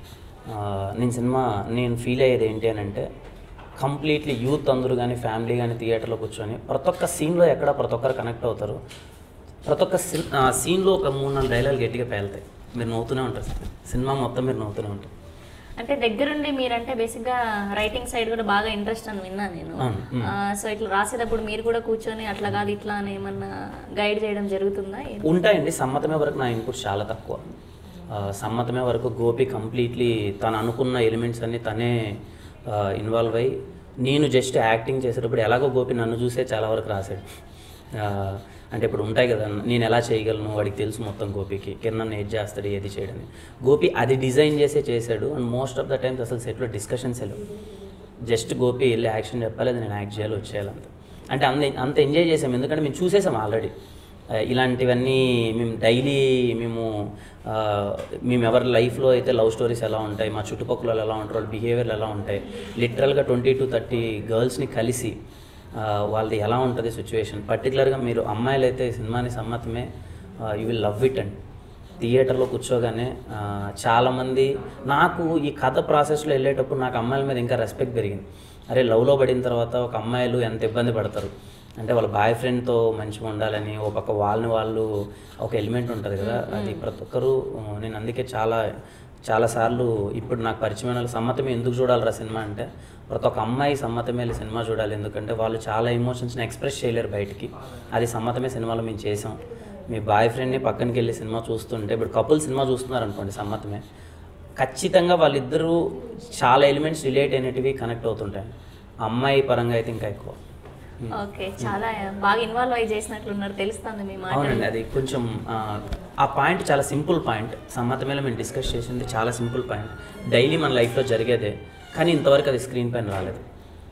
ఆ, నేను సినిమా నేను ఫీల్ అయ్యేది ఏంటి అని అంటే కంప్లీట్లీ యూత్ అందరూ కానీ ఫ్యామిలీ కానీ థియేటర్లో కూర్చొని ప్రతి ఒక్క సీన్లో ఎక్కడ ప్రతి ఒక్కరు కనెక్ట్ అవుతారు ప్రతి ఒక్క సీన్ సీన్లో ఒక మూడు నాలుగు డైలాగ్ గట్టిగా పేలుతాయి మీరు నవ్వుతూనే ఉంటారు సినిమా మొత్తం మీరు నవ్వుతూనే ఉంటారు అంటే దగ్గరుండి మీరంటే బేసిక్గా రైటింగ్ సైడ్ కూడా బాగా ఇంట్రెస్ట్ అని విన్నా నేను అవును, మ్. సో ఇట్లా రాసేటప్పుడు మీరు కూడా కూర్చొని అట్లా కాదు ఇట్లా అని ఏమన్నా గైడ్ చేయడం జరుగుతుందా ఏంటి? ఉంటాయండి సమ్మతమే వరకు నా ఇన్పుట్ చాలా తక్కువ ఆ, సమ్మతమే వరకు గోపి కంప్లీట్లీ తను అనుకున్న ఎలిమెంట్స్ అన్ని తనే ఇన్వాల్వ్ అయ్యి నేను జస్ట్ యాక్టింగ్ చేసేటప్పుడు ఎలాగో గోపి నన్ను చూసే చాలా వరకు రాశాడు ఆ, అంటే ఇప్పుడు ఉంటాయి కదా నేను ఎలా చేయగలను వాడికి తెలుసు మొత్తం గోపికి కింద ఏది చేస్తాడు ఏది చేయడని గోపి అది డిజైన్ చేసే చేశాడు and most of the times అసలు సెట్లో డిస్కషన్స్ వెళ్ళవు జస్ట్ గోపి వెళ్ళి యాక్షన్ చెప్పాలి అది నేను యాక్ట్ చేయాలి వచ్చేయాలి అంత అంటే అంత అంత ఎంజాయ్ చేసాం ఎందుకంటే మేము చూసేసాం ఆల్రెడీ ఇలాంటివన్నీ మేము డైలీ మేము ఆ, మేము ఎవరి లైఫ్లో అయితే లవ్ స్టోరీస్ ఎలా ఉంటాయి మా చుట్టుపక్కల ఎలా ఉంటారు వాళ్ళ బిహేవియర్లు ఎలా ఉంటాయి లిటరల్గా ట్వంటీ టు థర్టీ గర్ల్స్ని కలిసి ఆ, వాళ్ళది ఎలా ఉంటుంది సిచ్యువేషన్ పర్టికులర్గా మీరు అమ్మాయిలు అయితే ఈ సినిమాని సమ్మతమే you will love it and థియేటర్లో కూర్చోగానే ఆ, చాలామంది నాకు ఈ కథ ప్రాసెస్లో వెళ్ళేటప్పుడు నాకు అమ్మాయిల మీద ఇంకా రెస్పెక్ట్ పెరిగింది అరే లవ్లో పడిన తర్వాత ఒక అమ్మాయిలు ఎంత ఇబ్బంది పడతారు అంటే వాళ్ళ బాయ్ ఫ్రెండ్తో మంచిగా ఉండాలని ఒక పక్క వాళ్ళని వాళ్ళు ఒక ఎలిమెంట్ ఉంటుంది కదా అది ప్రతి ఒక్కరు ఆ, నేను అందుకే చాలా చాలాసార్లు ఇప్పుడు నాకు పరిచయమైన వాళ్ళు సమ్మతమే ఎందుకు చూడాలిరా సినిమా అంటే ప్రతి ఒక్క అమ్మాయి సమ్మతమే వెళ్ళి సినిమా చూడాలి ఎందుకంటే వాళ్ళు చాలా ఎమోషన్స్ని ఎక్స్ప్రెస్ చేయలేరు బయటికి అది సమ్మతమే సినిమాలో మేము చేసాం మీ బాయ్ ఫ్రెండ్ని పక్కనకి వెళ్ళి సినిమా చూస్తుంటే ఇప్పుడు కపుల్ సినిమా చూస్తున్నారు అనుకోండి సమ్మతమే ఖచ్చితంగా వాళ్ళిద్దరూ చాలా ఎలిమెంట్స్ రిలేట్ అయినటివి కనెక్ట్ అవుతుంటాయి అమ్మాయి పరంగా అయితే ఇంకా ఎక్కువ ఓకే చాలా బాగా ఇన్వాల్వ్ అయ్యి చేసినట్లున్నారు తెలుస్తుంది మీ మాట అవునండి అది కొంచెం ఆ, ఆ పాయింట్ చాలా సింపుల్ పాయింట్ సమ్మతమేలో మేము డిస్కస్ చేసింది చాలా సింపుల్ పాయింట్ డైలీ మన లైఫ్లో జరిగేదే కానీ ఇంతవరకు అది స్క్రీన్ పైన రాలేదు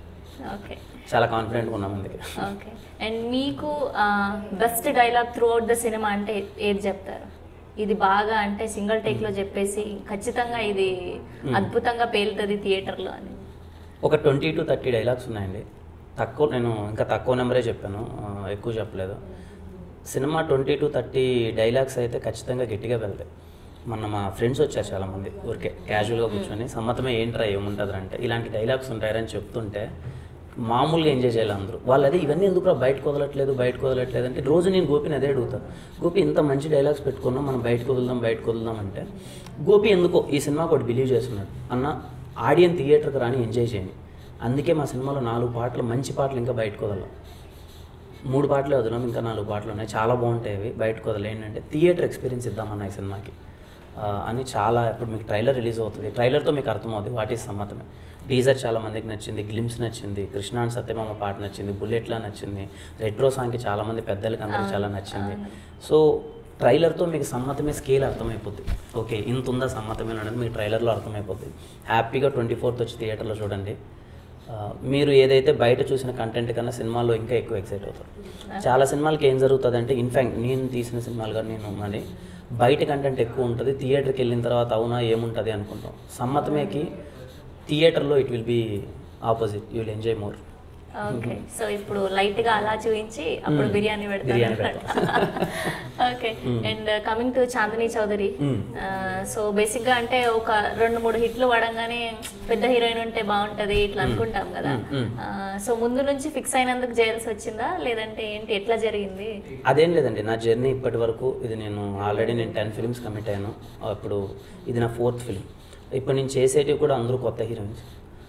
ఓకే చాలా కాన్ఫిడెంట్గా ఉన్నాం అందుకే ఓకే అండ్ మీకు best dialogue throughout the సినిమా అంటే ఏది చెప్తారు ఇది బాగా అంటే సింగిల్ టేక్ లో చెప్పేసి ఖచ్చితంగా ఇది అద్భుతంగా పేలుతుంది థియేటర్లో అని ఒక ట్వంటీ టు థర్టీ డైలాగ్స్ ఉన్నాయండి తక్కువ నేను ఇంకా తక్కువ నెంబరే చెప్పాను ఆ, ఎక్కువ చెప్పలేదు సినిమా ట్వంటీ టు థర్టీ డైలాగ్స్ అయితే ఖచ్చితంగా గట్టిగా వెళ్తాయి మొన్న మా ఫ్రెండ్స్ వచ్చారు చాలామంది ఊరికే క్యాజువల్గా కూర్చొని సమ్మతమే ఏంట్రా ఏముంటుంది అంటే ఇలాంటి డైలాగ్స్ ఉంటాయని చెప్తుంటే మామూలుగా ఎంజాయ్ చేయాలి అందరూ వాళ్ళు అదే ఇవన్నీ ఎందుకు బయటకు వదలట్లేదు బయటకు వదలట్లేదు అంటే రోజు నేను గోపిని అదే అడుగుతాను గోపి ఇంత మంచి డైలాగ్స్ పెట్టుకున్నాం మనం బయటకు వదులుదాం బయటకు వదులుదాం అంటే గోపి ఎందుకో ఈ సినిమాకి ఒకటి బిలీవ్ చేస్తున్నాడు అన్న ఆడియన్ థియేటర్కి రాని ఎంజాయ్ చేయండి అందుకే మా సినిమాలో నాలుగు పాటలు మంచి పాటలు ఇంకా బయటకు వదలం మూడు పాటలే వదిలాం ఇంకా నాలుగు పాటలు ఉన్నాయి చాలా బాగుంటాయి అవి బయటకు వదలం ఏంటంటే థియేటర్ ఎక్స్పీరియన్స్ ఇద్దామన్న ఈ సినిమాకి ఆ, అని చాలా ఇప్పుడు మీకు ట్రైలర్ రిలీజ్ అవుతుంది ట్రైలర్తో మీకు అర్థమవుతుంది వాట్ ఈస్ సమ్మతమే టీజర్ చాలా మందికి నచ్చింది గ్లిమ్స్ నచ్చింది కృష్ణ అండ్ సత్యమామ పాట నచ్చింది బుల్లెట్లా నచ్చింది రెట్రో సాంగ్కి చాలా మంది పెద్దలకి అందరికి చాలా నచ్చింది సో ట్రైలర్తో మీకు సమ్మతమే స్కేల్ అర్థమైపోద్ది ఓకే ఇంత ఉందా సమ్మతమే అనేది మీకు ట్రైలర్లో అర్థమైపోద్ది హ్యాపీగా ట్వంటీ ఫోర్త్ వచ్చి థియేటర్లో చూడండి ఆ, మీరు ఏదైతే బయట చూసిన కంటెంట్ కన్నా సినిమాలో ఇంకా ఎక్కువ ఎక్సైట్ అవుతారు చాలా సినిమాలకి ఏం జరుగుతుంది అంటే ఇన్ఫ్యాక్ట్ నేను తీసిన సినిమాలు కానీ నేను మరి బయట కంటెంట్ ఎక్కువ ఉంటుంది థియేటర్కి వెళ్ళిన తర్వాత అవునా ఏముంటుంది అనుకుంటాం సమ్మతమేకి థియేటర్లో it will be opposite you will enjoy more okay so ఇప్పుడు లైట్ గా అలా చూపించి అప్పుడు మ్మ్. బిర్యానీ బిర్యానీ పెడతారు okay and coming to Chandini Chowdary మ్మ్. సో బేసిక్ గా అంటే ఒక రెండు మూడు హిట్లు పడంగానే పెద్ద హీరోయిన్ ఉంటే బాగుంటది ఇట్లా అనుకుంటాం కదా మ్మ్. సో ముందు నుంచి ఫిక్స్ అయినందుకు చేయాల్సి వచ్చిందా లేదంటే ఏంటి ఎట్లా జరిగింది అదేం లేదండి నా జర్నీ ఇప్పటి వరకు ఇది నేను ఆల్రెడీ నేను టెన్ ఫిల్మ్స్ కమిట్ అయ్యాను అప్పుడు ఇది నా ఫోర్త్ ఫిల్మ్ ఇప్పుడు నేను చేసేటివి కూడా అందరూ కొత్త హీరోయిన్స్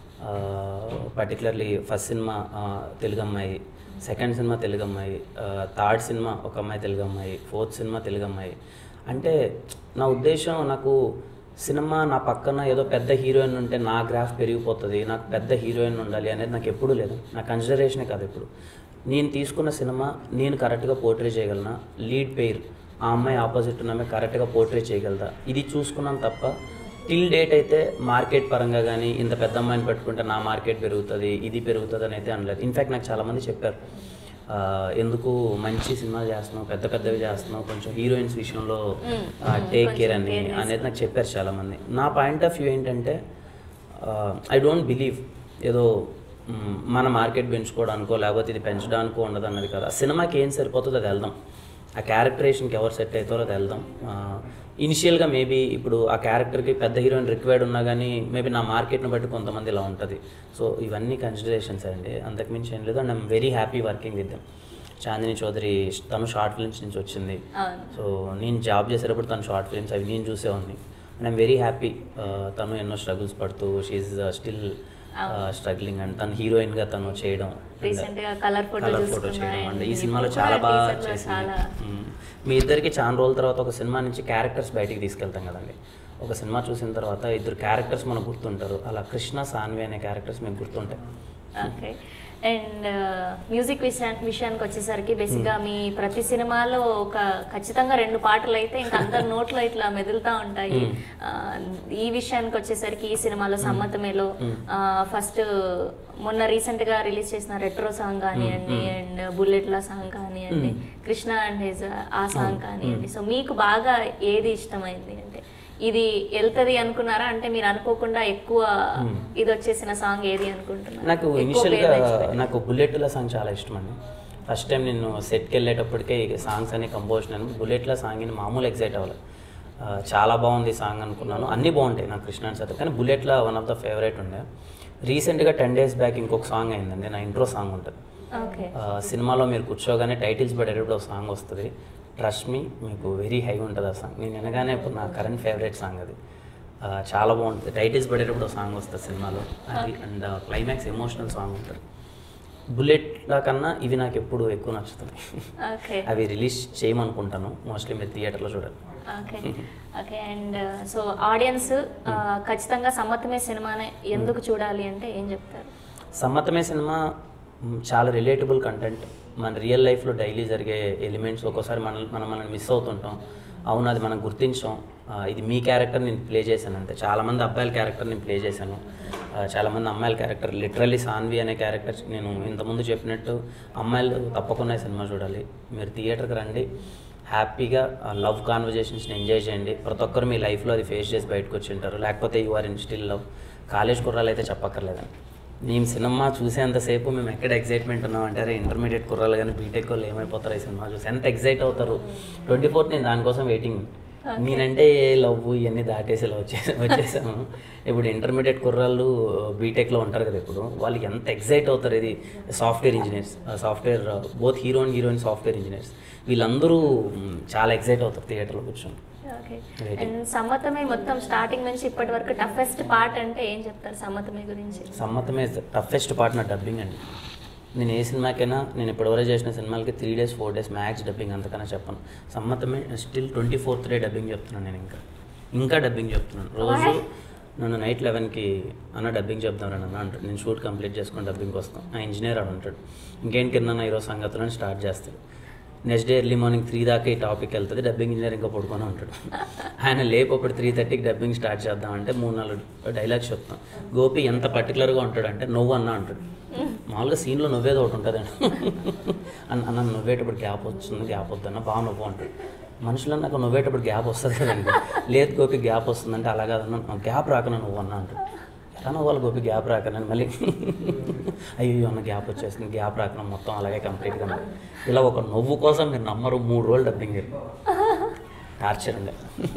పర్టికులర్లీ ఫస్ట్ సినిమా ఆ, తెలుగు అమ్మాయి సెకండ్ సినిమా తెలుగు అమ్మాయి థర్డ్ సినిమా ఒక అమ్మాయి తెలుగు అమ్మాయి ఫోర్త్ సినిమా తెలుగు అమ్మాయి అంటే నా ఉద్దేశం నాకు సినిమా నా పక్కన ఏదో పెద్ద హీరోయిన్ ఉంటే నా గ్రాఫ్ పెరిగిపోతుంది నాకు పెద్ద హీరోయిన్ ఉండాలి అనేది నాకు ఎప్పుడూ లేదు నా కన్సిడరేషనే కాదు ఇప్పుడు నేను తీసుకున్న సినిమా నేను కరెక్ట్గా పోర్ట్రే చేయగలనా లీడ్ పేర్ ఆ అమ్మాయి ఆపోజిట్ ఉన్న అమ్మాయి కరెక్ట్గా పోర్ట్రే చేయగలదా ఇది చూసుకున్నాను తప్ప టిల్ డేట్ అయితే మార్కెట్ పరంగా కానీ ఇంత పెద్ద అమ్మాయిని పెట్టుకుంటే నా మార్కెట్ పెరుగుతుంది ఇది పెరుగుతుంది అని అయితే అనలేదు ఇన్ఫ్యాక్ట్ నాకు చాలామంది చెప్పారు ఆ, ఎందుకు మంచి సినిమాలు చేస్తున్నావు పెద్ద పెద్దవి చేస్తున్నావు కొంచెం హీరోయిన్స్ విషయంలో టేక్ కేర్ అని అనేది నాకు చెప్పారు చాలామంది నా పాయింట్ ఆఫ్ వ్యూ ఏంటంటే ఐ డోంట్ బిలీవ్ ఏదో మ్, మన మార్కెట్ పెంచుకోవడానికో లేకపోతే ఇది పెంచడానికో ఉండదు అన్నది కదా ఆ సినిమాకి ఏం సరిపోతుందో అది వెళ్దాం ఆ క్యారెక్టరేషన్కి ఎవరు సెట్ అవుతారో అది వెళ్దాం ఇనిషియల్గా మేబీ ఇప్పుడు ఆ క్యారెక్టర్కి పెద్ద హీరోయిన్ రిక్వైర్డ్ ఉన్నా కానీ మేబీ నా మార్కెట్ని బట్టి కొంతమంది ఇలా ఉంటుంది సో ఇవన్నీ కన్సిడరేషన్స్ అండి అంతకుమించి ఏం లేదు and I'm very happy working with them Chandini Chowdary తను షార్ట్ ఫిల్మ్స్ నుంచి వచ్చింది అవును సో నేను జాబ్ చేసేటప్పుడు తను షార్ట్ ఫిల్మ్స్ అవి నేను చూసేవాడిని అండ్ ఐమ్ వెరీ హ్యాపీ తను ఎన్నో స్ట్రగుల్స్ పడుతూ షీఈ్ స్టిల్ స్ట్రగ్లింగ్ అండ్ తను హీరోయిన్గా తను చేయడం రీసెంట్ గా కలర్ ఫోటో కలర్ ఫోటో చూసుకున్నా చేయడం అండ్ and ఈ సినిమాలో ఇప్పుడు చాలా కూడా బాగా teaser లో చేసింది చాలా మ్మ్. మీ ఇద్దరికి చాలా రోజుల తర్వాత ఒక సినిమా నుంచి క్యారెక్టర్స్ బయటికి తీసుకెళ్తాం కదండి ఒక సినిమా చూసిన తర్వాత ఇద్దరు క్యారెక్టర్స్ మనకు గుర్తుంటారు అలా కృష్ణ సాన్వి అనే క్యారెక్టర్స్ మీకు గుర్తుంటాయి ఓకే అండ్ మ్యూజిక్ విషయా విషయానికి వచ్చేసరికి బేసిక్గా మీ ప్రతి సినిమాలో ఒక ఖచ్చితంగా రెండు పాటలు అయితే ఇంకా అందరి నోట్లో ఇట్లా మెదులుతా ఉంటాయి ఆ, ఈ విషయానికి వచ్చేసరికి ఈ సినిమాలో సమ్మతమేలో ఫస్ట్ మొన్న రీసెంట్ గా రిలీజ్ చేసిన రెట్రో సాంగ్ కానివ్వండి అండ్ బుల్లెట్ల సాంగ్ కానివ్వండి కృష్ణ అండ్ హిజ్ ఆ సాంగ్ కానివ్వండి సో మీకు బాగా ఏది ఇష్టమైంది అంటే ఇది వెళ్తది అనుకున్నారా అంటే మీరు అనుకోకుండా ఎక్కువ ఇది వచ్చేసిన సాంగ్ ఏది అనుకుంటున్నారు నాకు ఎక్కువ ఇనిషియల్గా పేరు తెచ్చిపెట్టారు. నాకు బుల్లెట్ల సాంగ్ చాలా ఇష్టం అండి ఫస్ట్ టైం నేను సెట్కి వెళ్ళేటప్పటికే ఈ సాంగ్స్ అన్ని కంపోజ్ నేను బుల్లెట్ల సాంగ్ని మామూలు ఎగ్జైట్ అవ్వాలి ఆ, చాలా బాగుంది సాంగ్ అనుకున్నాను అన్నీ బాగుంటాయి నాకు కృష్ణ సార్ కానీ బుల్లెట్ల వన్ ఆఫ్ ద ఫేవరెట్ ఉండే రీసెంట్గా టెన్ డేస్ బ్యాక్ ఇంకొక సాంగ్ అయిందండి నా ఇంట్రో సాంగ్ ఉంటుంది ఓకే ఆ, సినిమాలో మీరు కూర్చోగానే టైటిల్స్ పడేటప్పుడు ఒక సాంగ్ వస్తుంది ట్రస్ట్ మీ మీకు వెరీ హై ఉంటుంది ఆ సాంగ్ నేను వినగానే ఇప్పుడు నా కరెంట్ ఫేవరెట్ సాంగ్ అది ఆ, చాలా బాగుంటుంది టైటిల్స్ పడేటప్పుడు ఒక సాంగ్ వస్తుంది సినిమాలో అది అండ్ క్లైమాక్స్ ఎమోషనల్ సాంగ్ ఉంటుంది బుల్లెట్ల కన్నా ఇవి నాకు ఎప్పుడు ఎక్కువ నచ్చుతున్నాయి ఓకే అవి రిలీజ్ చేయమనుకుంటాను మోస్ట్లీ మీరు థియేటర్లో చూడాలి okay okay and so audiences ఖచ్చితంగా సమ్మతమే సినిమానే ఎందుకు చూడాలి అంటే ఏం చెప్తారు సమ్మతమే సినిమా మ్, చాలా రిలేటబుల్ కంటెంట్ మన రియల్ లైఫ్లో డైలీ జరిగే ఎలిమెంట్స్ ఒక్కోసారి మన మనం మనం మిస్ అవుతుంటాం అవును అది మనం గుర్తించాం ఆ, ఇది మీ క్యారెక్టర్ నేను ప్లే చేశాను అంతే చాలామంది అబ్బాయిల క్యారెక్టర్ నేను ప్లే చేశాను ఆ, చాలామంది అమ్మాయిల క్యారెక్టర్ లిటరల్లీ సాన్వి అనే క్యారెక్టర్ నేను ఇంతకుముందు చెప్పినట్టు అమ్మాయిలు తప్పకుండా ఈ సినిమా చూడాలి మీరు థియేటర్కి రండి హ్యాపీగా లవ్ కాన్వర్జేషన్స్ని ఎంజాయ్ చేయండి ప్రతి ఒక్కరు మీ లైఫ్లో అది ఫేస్ చేసి బయటకు వచ్చి ఉంటారు లేకపోతే you are in still love college కుర్రాలు అయితే చెప్పక్కర్లేదండి మేము సినిమా చూసేంతసేపు మేము ఎక్కడ ఎగ్జైట్మెంట్ ఉన్నామంటే అరే ఇంటర్మీడియట్ కుర్రాలు కానీ బీటెక్ వాళ్ళు ఏమైపోతారు ఈ సినిమా చూసి ఎంత ఎగ్జైట్ అవుతారు ట్వంటీ ఫోర్త్ నేను దానికోసం వెయిటింగ్ నేనంటే లవ్ ఇవన్నీ దాటేసి ఇలా వచ్చే వచ్చేసాము ఇప్పుడు ఇంటర్మీడియట్ కుర్రాళ్ళు బీటెక్లో ఉంటారు కదా ఇప్పుడు వాళ్ళు ఎంత ఎగ్జైట్ అవుతారు ఇది software engineers software both hero and heroine software engineers వీళ్ళందరూ మ్, చాలా ఎగ్జైట్ అవుతారు థియేటర్లో కూర్చొని ఓకే Right. అండ్ సమ్మతమే మొత్తం స్టార్టింగ్ నుంచి ఇప్పటి వరకు టఫెస్ట్ పార్ట్ అంటే ఏం చెప్తారు సమ్మతమే గురించి సమ్మతమే టఫెస్ట్ పార్ట్ నా డబ్బింగ్ అండి నేను ఏ సినిమాకైనా నేను ఇప్పటివరకు చేసిన సినిమాలకి three days four days max dubbing అంతకన్నా చెప్పను Sammathame still twenty fourth day dubbing చెప్తున్నాను నేను ఇంకా ఇంకా డబ్బింగ్ చెప్తున్నాను రోజు నన్ను నైట్ లెవెన్కి అన్న డబ్బింగ్ చెప్దాం అన్న అంటాడు నేను షూట్ కంప్లీట్ చేసుకొని డబ్బింగ్కి వస్తాం ఆ ఇంజనీర్ అని ఉంటాడు ఇంకేంటి కింద ఈరోజు సంగతులను స్టార్ట్ చేస్తాడు next day early morning three దాకా ఈ టాపిక్ వెళ్తుంది డబ్బింగ్ ఇంజనీర్ ఇంకా పడుకొని ఉంటాడు ఆయన లేపు అప్పుడు త్రీ థర్టీకి డబ్బింగ్ స్టార్ట్ చేద్దాం అంటే మూడు నాలుగు డైలాగ్స్ చెప్తాం గోపి ఎంత పర్టికులర్గా ఉంటాడు అంటే నువ్వు అన్న అంటాడు మామూలుగా సీన్లో నువ్వేదో ఒకటి ఉంటుంది అన్న అన్న నువ్వేటప్పుడు గ్యాప్ వస్తుంది గ్యాప్ వద్దన్న బాగా నువ్వు అంటాడు మనుషులు నాకు నువ్వేటప్పుడు గ్యాప్ వస్తుంది కదండి లేదు గోపి గ్యాప్ వస్తుందంటే అలా కాదన్న గ్యాప్ రాకనా నువ్వు అన్న అంటాడు ఎలా నవ్వాలి గోపి గ్యాప్ రాకనని మళ్ళీ అయ్యో అన్న గ్యాప్ వచ్చేసింది గ్యాప్ రాకన మొత్తం అలాగే కంప్లీట్గా ఉంది. ఇలా ఒక నవ్వు కోసం మీరు నమ్మరు మూడు రోజులు డబ్బింగ్ టార్చర్ ఉండే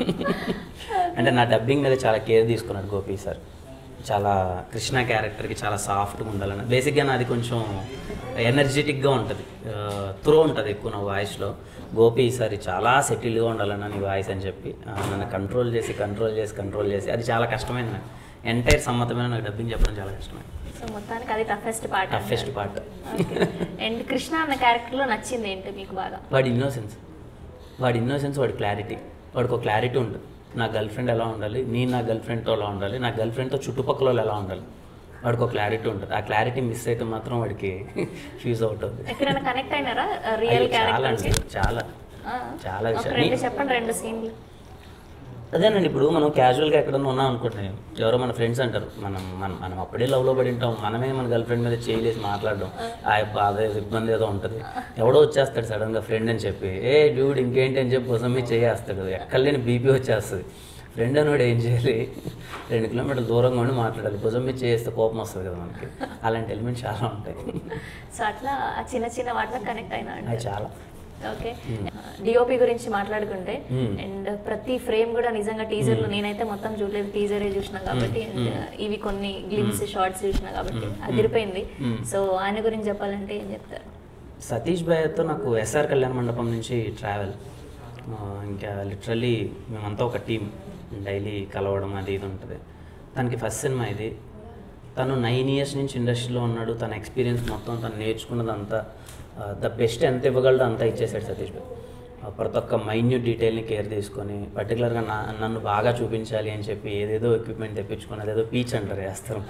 అంటే నా డబ్బింగ్ మీద చాలా కేర్ తీసుకున్నాడు గోపి సార్ చాలా కృష్ణ క్యారెక్టర్కి చాలా సాఫ్ట్గా ఉండాలని బేసిక్గా నాది కొంచెం ఎనర్జెటిక్గా ఉంటుంది త్రో ఉంటుంది ఎక్కువ నా వాయిస్లో గోపి ఈసారి చాలా సెటిల్గా ఉండాలన్న నీ వాయిస్ అని చెప్పి ఆ, నన్ను కంట్రోల్ చేసి కంట్రోల్ చేసి కంట్రోల్ చేసి అది చాలా కష్టమైంది నాకు ఎంటైర్ సమ్మతమైన నాకు డబ్బింగ్ చెప్పడం చాలా కష్టమైంది సో మొత్తానికి అది toughest part toughest part and Krishna అన్న క్యారెక్టర్ లో నచ్చింది ఏంటి మీకు బాగా వాడి ఇన్నోసెన్స్ వాడి ఇన్నోసెన్స్ వాడి క్లారిటీ వాడికి ఒక క్లారిటీ ఉంటుంది నా గర్ల్ ఫ్రెండ్ ఎలా ఉండాలి నేను నా గర్ల్ ఫ్రెండ్తో ఎలా ఉండాలి నా గర్ల్ ఫ్రెండ్తో చుట్టుపక్కల వాళ్ళు ఎలా ఉండాలి వాడికి ఒక క్లారిటీ ఉంటుంది ఆ క్లారిటీ మిస్ అయితే మాత్రం వాడికి ఫ్యూజ్ అవుట్ అవుతుంది ఎక్కడైనా కనెక్ట్ అయినారా రియల్ అయ్యో, చాలా అండి క్యారెక్టర్ చాలా చాలా ఒక విషయాలు రెండు నీ- చెప్పండి రెండు సీన్లు అదేనండి ఇప్పుడు మనం క్యాజువల్గా ఎక్కడన్నా ఉన్నాం అనుకుంటున్నాం ఎవరో మన ఫ్రెండ్స్ అంటారు మనం మనం మనం అప్పుడే లవ్లో పడి ఉంటాం మనమే మన గర్ల్ ఫ్రెండ్ మీద చేయలేసి మాట్లాడడం ఆ బాధ ఏదో ఇబ్బంది ఏదో ఉంటుంది ఎవడో వచ్చేస్తాడు సడన్గా ఫ్రెండ్ అని చెప్పి ఏ డ్యూడ్ ఇంకేంటి అని చెప్పి కోసం మీద చేయేస్తాడు ఎక్కడ లేని బీపీ వచ్చేస్తుంది ఫ్రెండ్ అనేవాడు ఏం చేయాలి రెండు కిలోమీటర్ల దూరంగా ఉండి మాట్లాడాలి భుజం మీద చేస్తే కోపం వస్తుంది కదా మనకి అలాంటి ఎలిమెంట్స్ చాలా ఉంటాయి సో అట్లా ఆ చిన్న చిన్న వాటిలో కనెక్ట్ అయినా అది అంటే చాలా ఓకే డిఓపి గురించి మాట్లాడుకుంటే Hmm. అండ్ ప్రతి ఫ్రేమ్ కూడా నిజంగా టీజర్ లో నేనైతే మొత్తం చూడలేదు టీజరే చూసిన కాబట్టి and ఇవి కొన్ని గ్లిమ్స్ షార్ట్స్ చూసిన కాబట్టి అదిరిపోయింది Hmm. సో ఆయన గురించి చెప్పాలంటే ఏం చెప్తారు సతీష్ భయ్యతో నాకు ఎస్ఆర్ కళ్యాణ మండపం నుంచి ట్రావెల్ ఇంకా లిటరల్లీ మేమంతా ఒక టీం డైలీ కలవడం అది ఇది ఉంటుంది తనకి ఫస్ట్ సినిమా ఇది తను నైన్ ఇయర్స్ నుంచి ఇండస్ట్రీలో ఉన్నాడు తన ఎక్స్పీరియన్స్ మొత్తం తను నేర్చుకున్నదంతా ద బెస్ట్ ఎంత ఇవ్వగలడో అంతా ఇచ్చేసాడు సతీష్ భాయ్ ఆ, ప్రతి ఒక్క మైన్యూట్ డీటెయిల్ని కేర్ తీసుకొని పర్టికులర్గా నా నన్ను బాగా చూపించాలి అని చెప్పి ఏదేదో ఎక్విప్మెంట్ తెప్పించుకొని అదేదో పీచ్ అంటారు వేస్తారు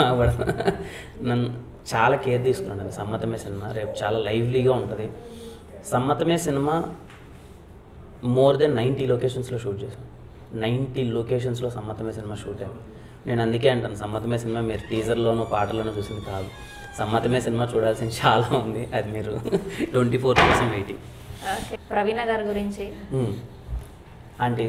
నన్ను చాలా కేర్ తీసుకున్నాను సమ్మతమే సినిమా రేపు చాలా లైవ్లీగా ఉంటుంది సమ్మతమే సినిమా మోర్ దెన్ నైంటీ లొకేషన్స్లో షూట్ చేశాను నైంటీ లొకేషన్స్లో సమ్మతమే సినిమా షూట్ అయింది నేను అందుకే అంటాను సమ్మతమే సినిమా మీరు టీజర్లోనూ పాటలోనూ చూసింది కాదు సమ్మతమే సినిమా చూడాల్సింది చాలా ఉంది అది మీరు ట్వంటీ ఫోర్ కోసం వెయిటింగ్ ఓకే ప్రవీణ గారి గురించి ఆంటీ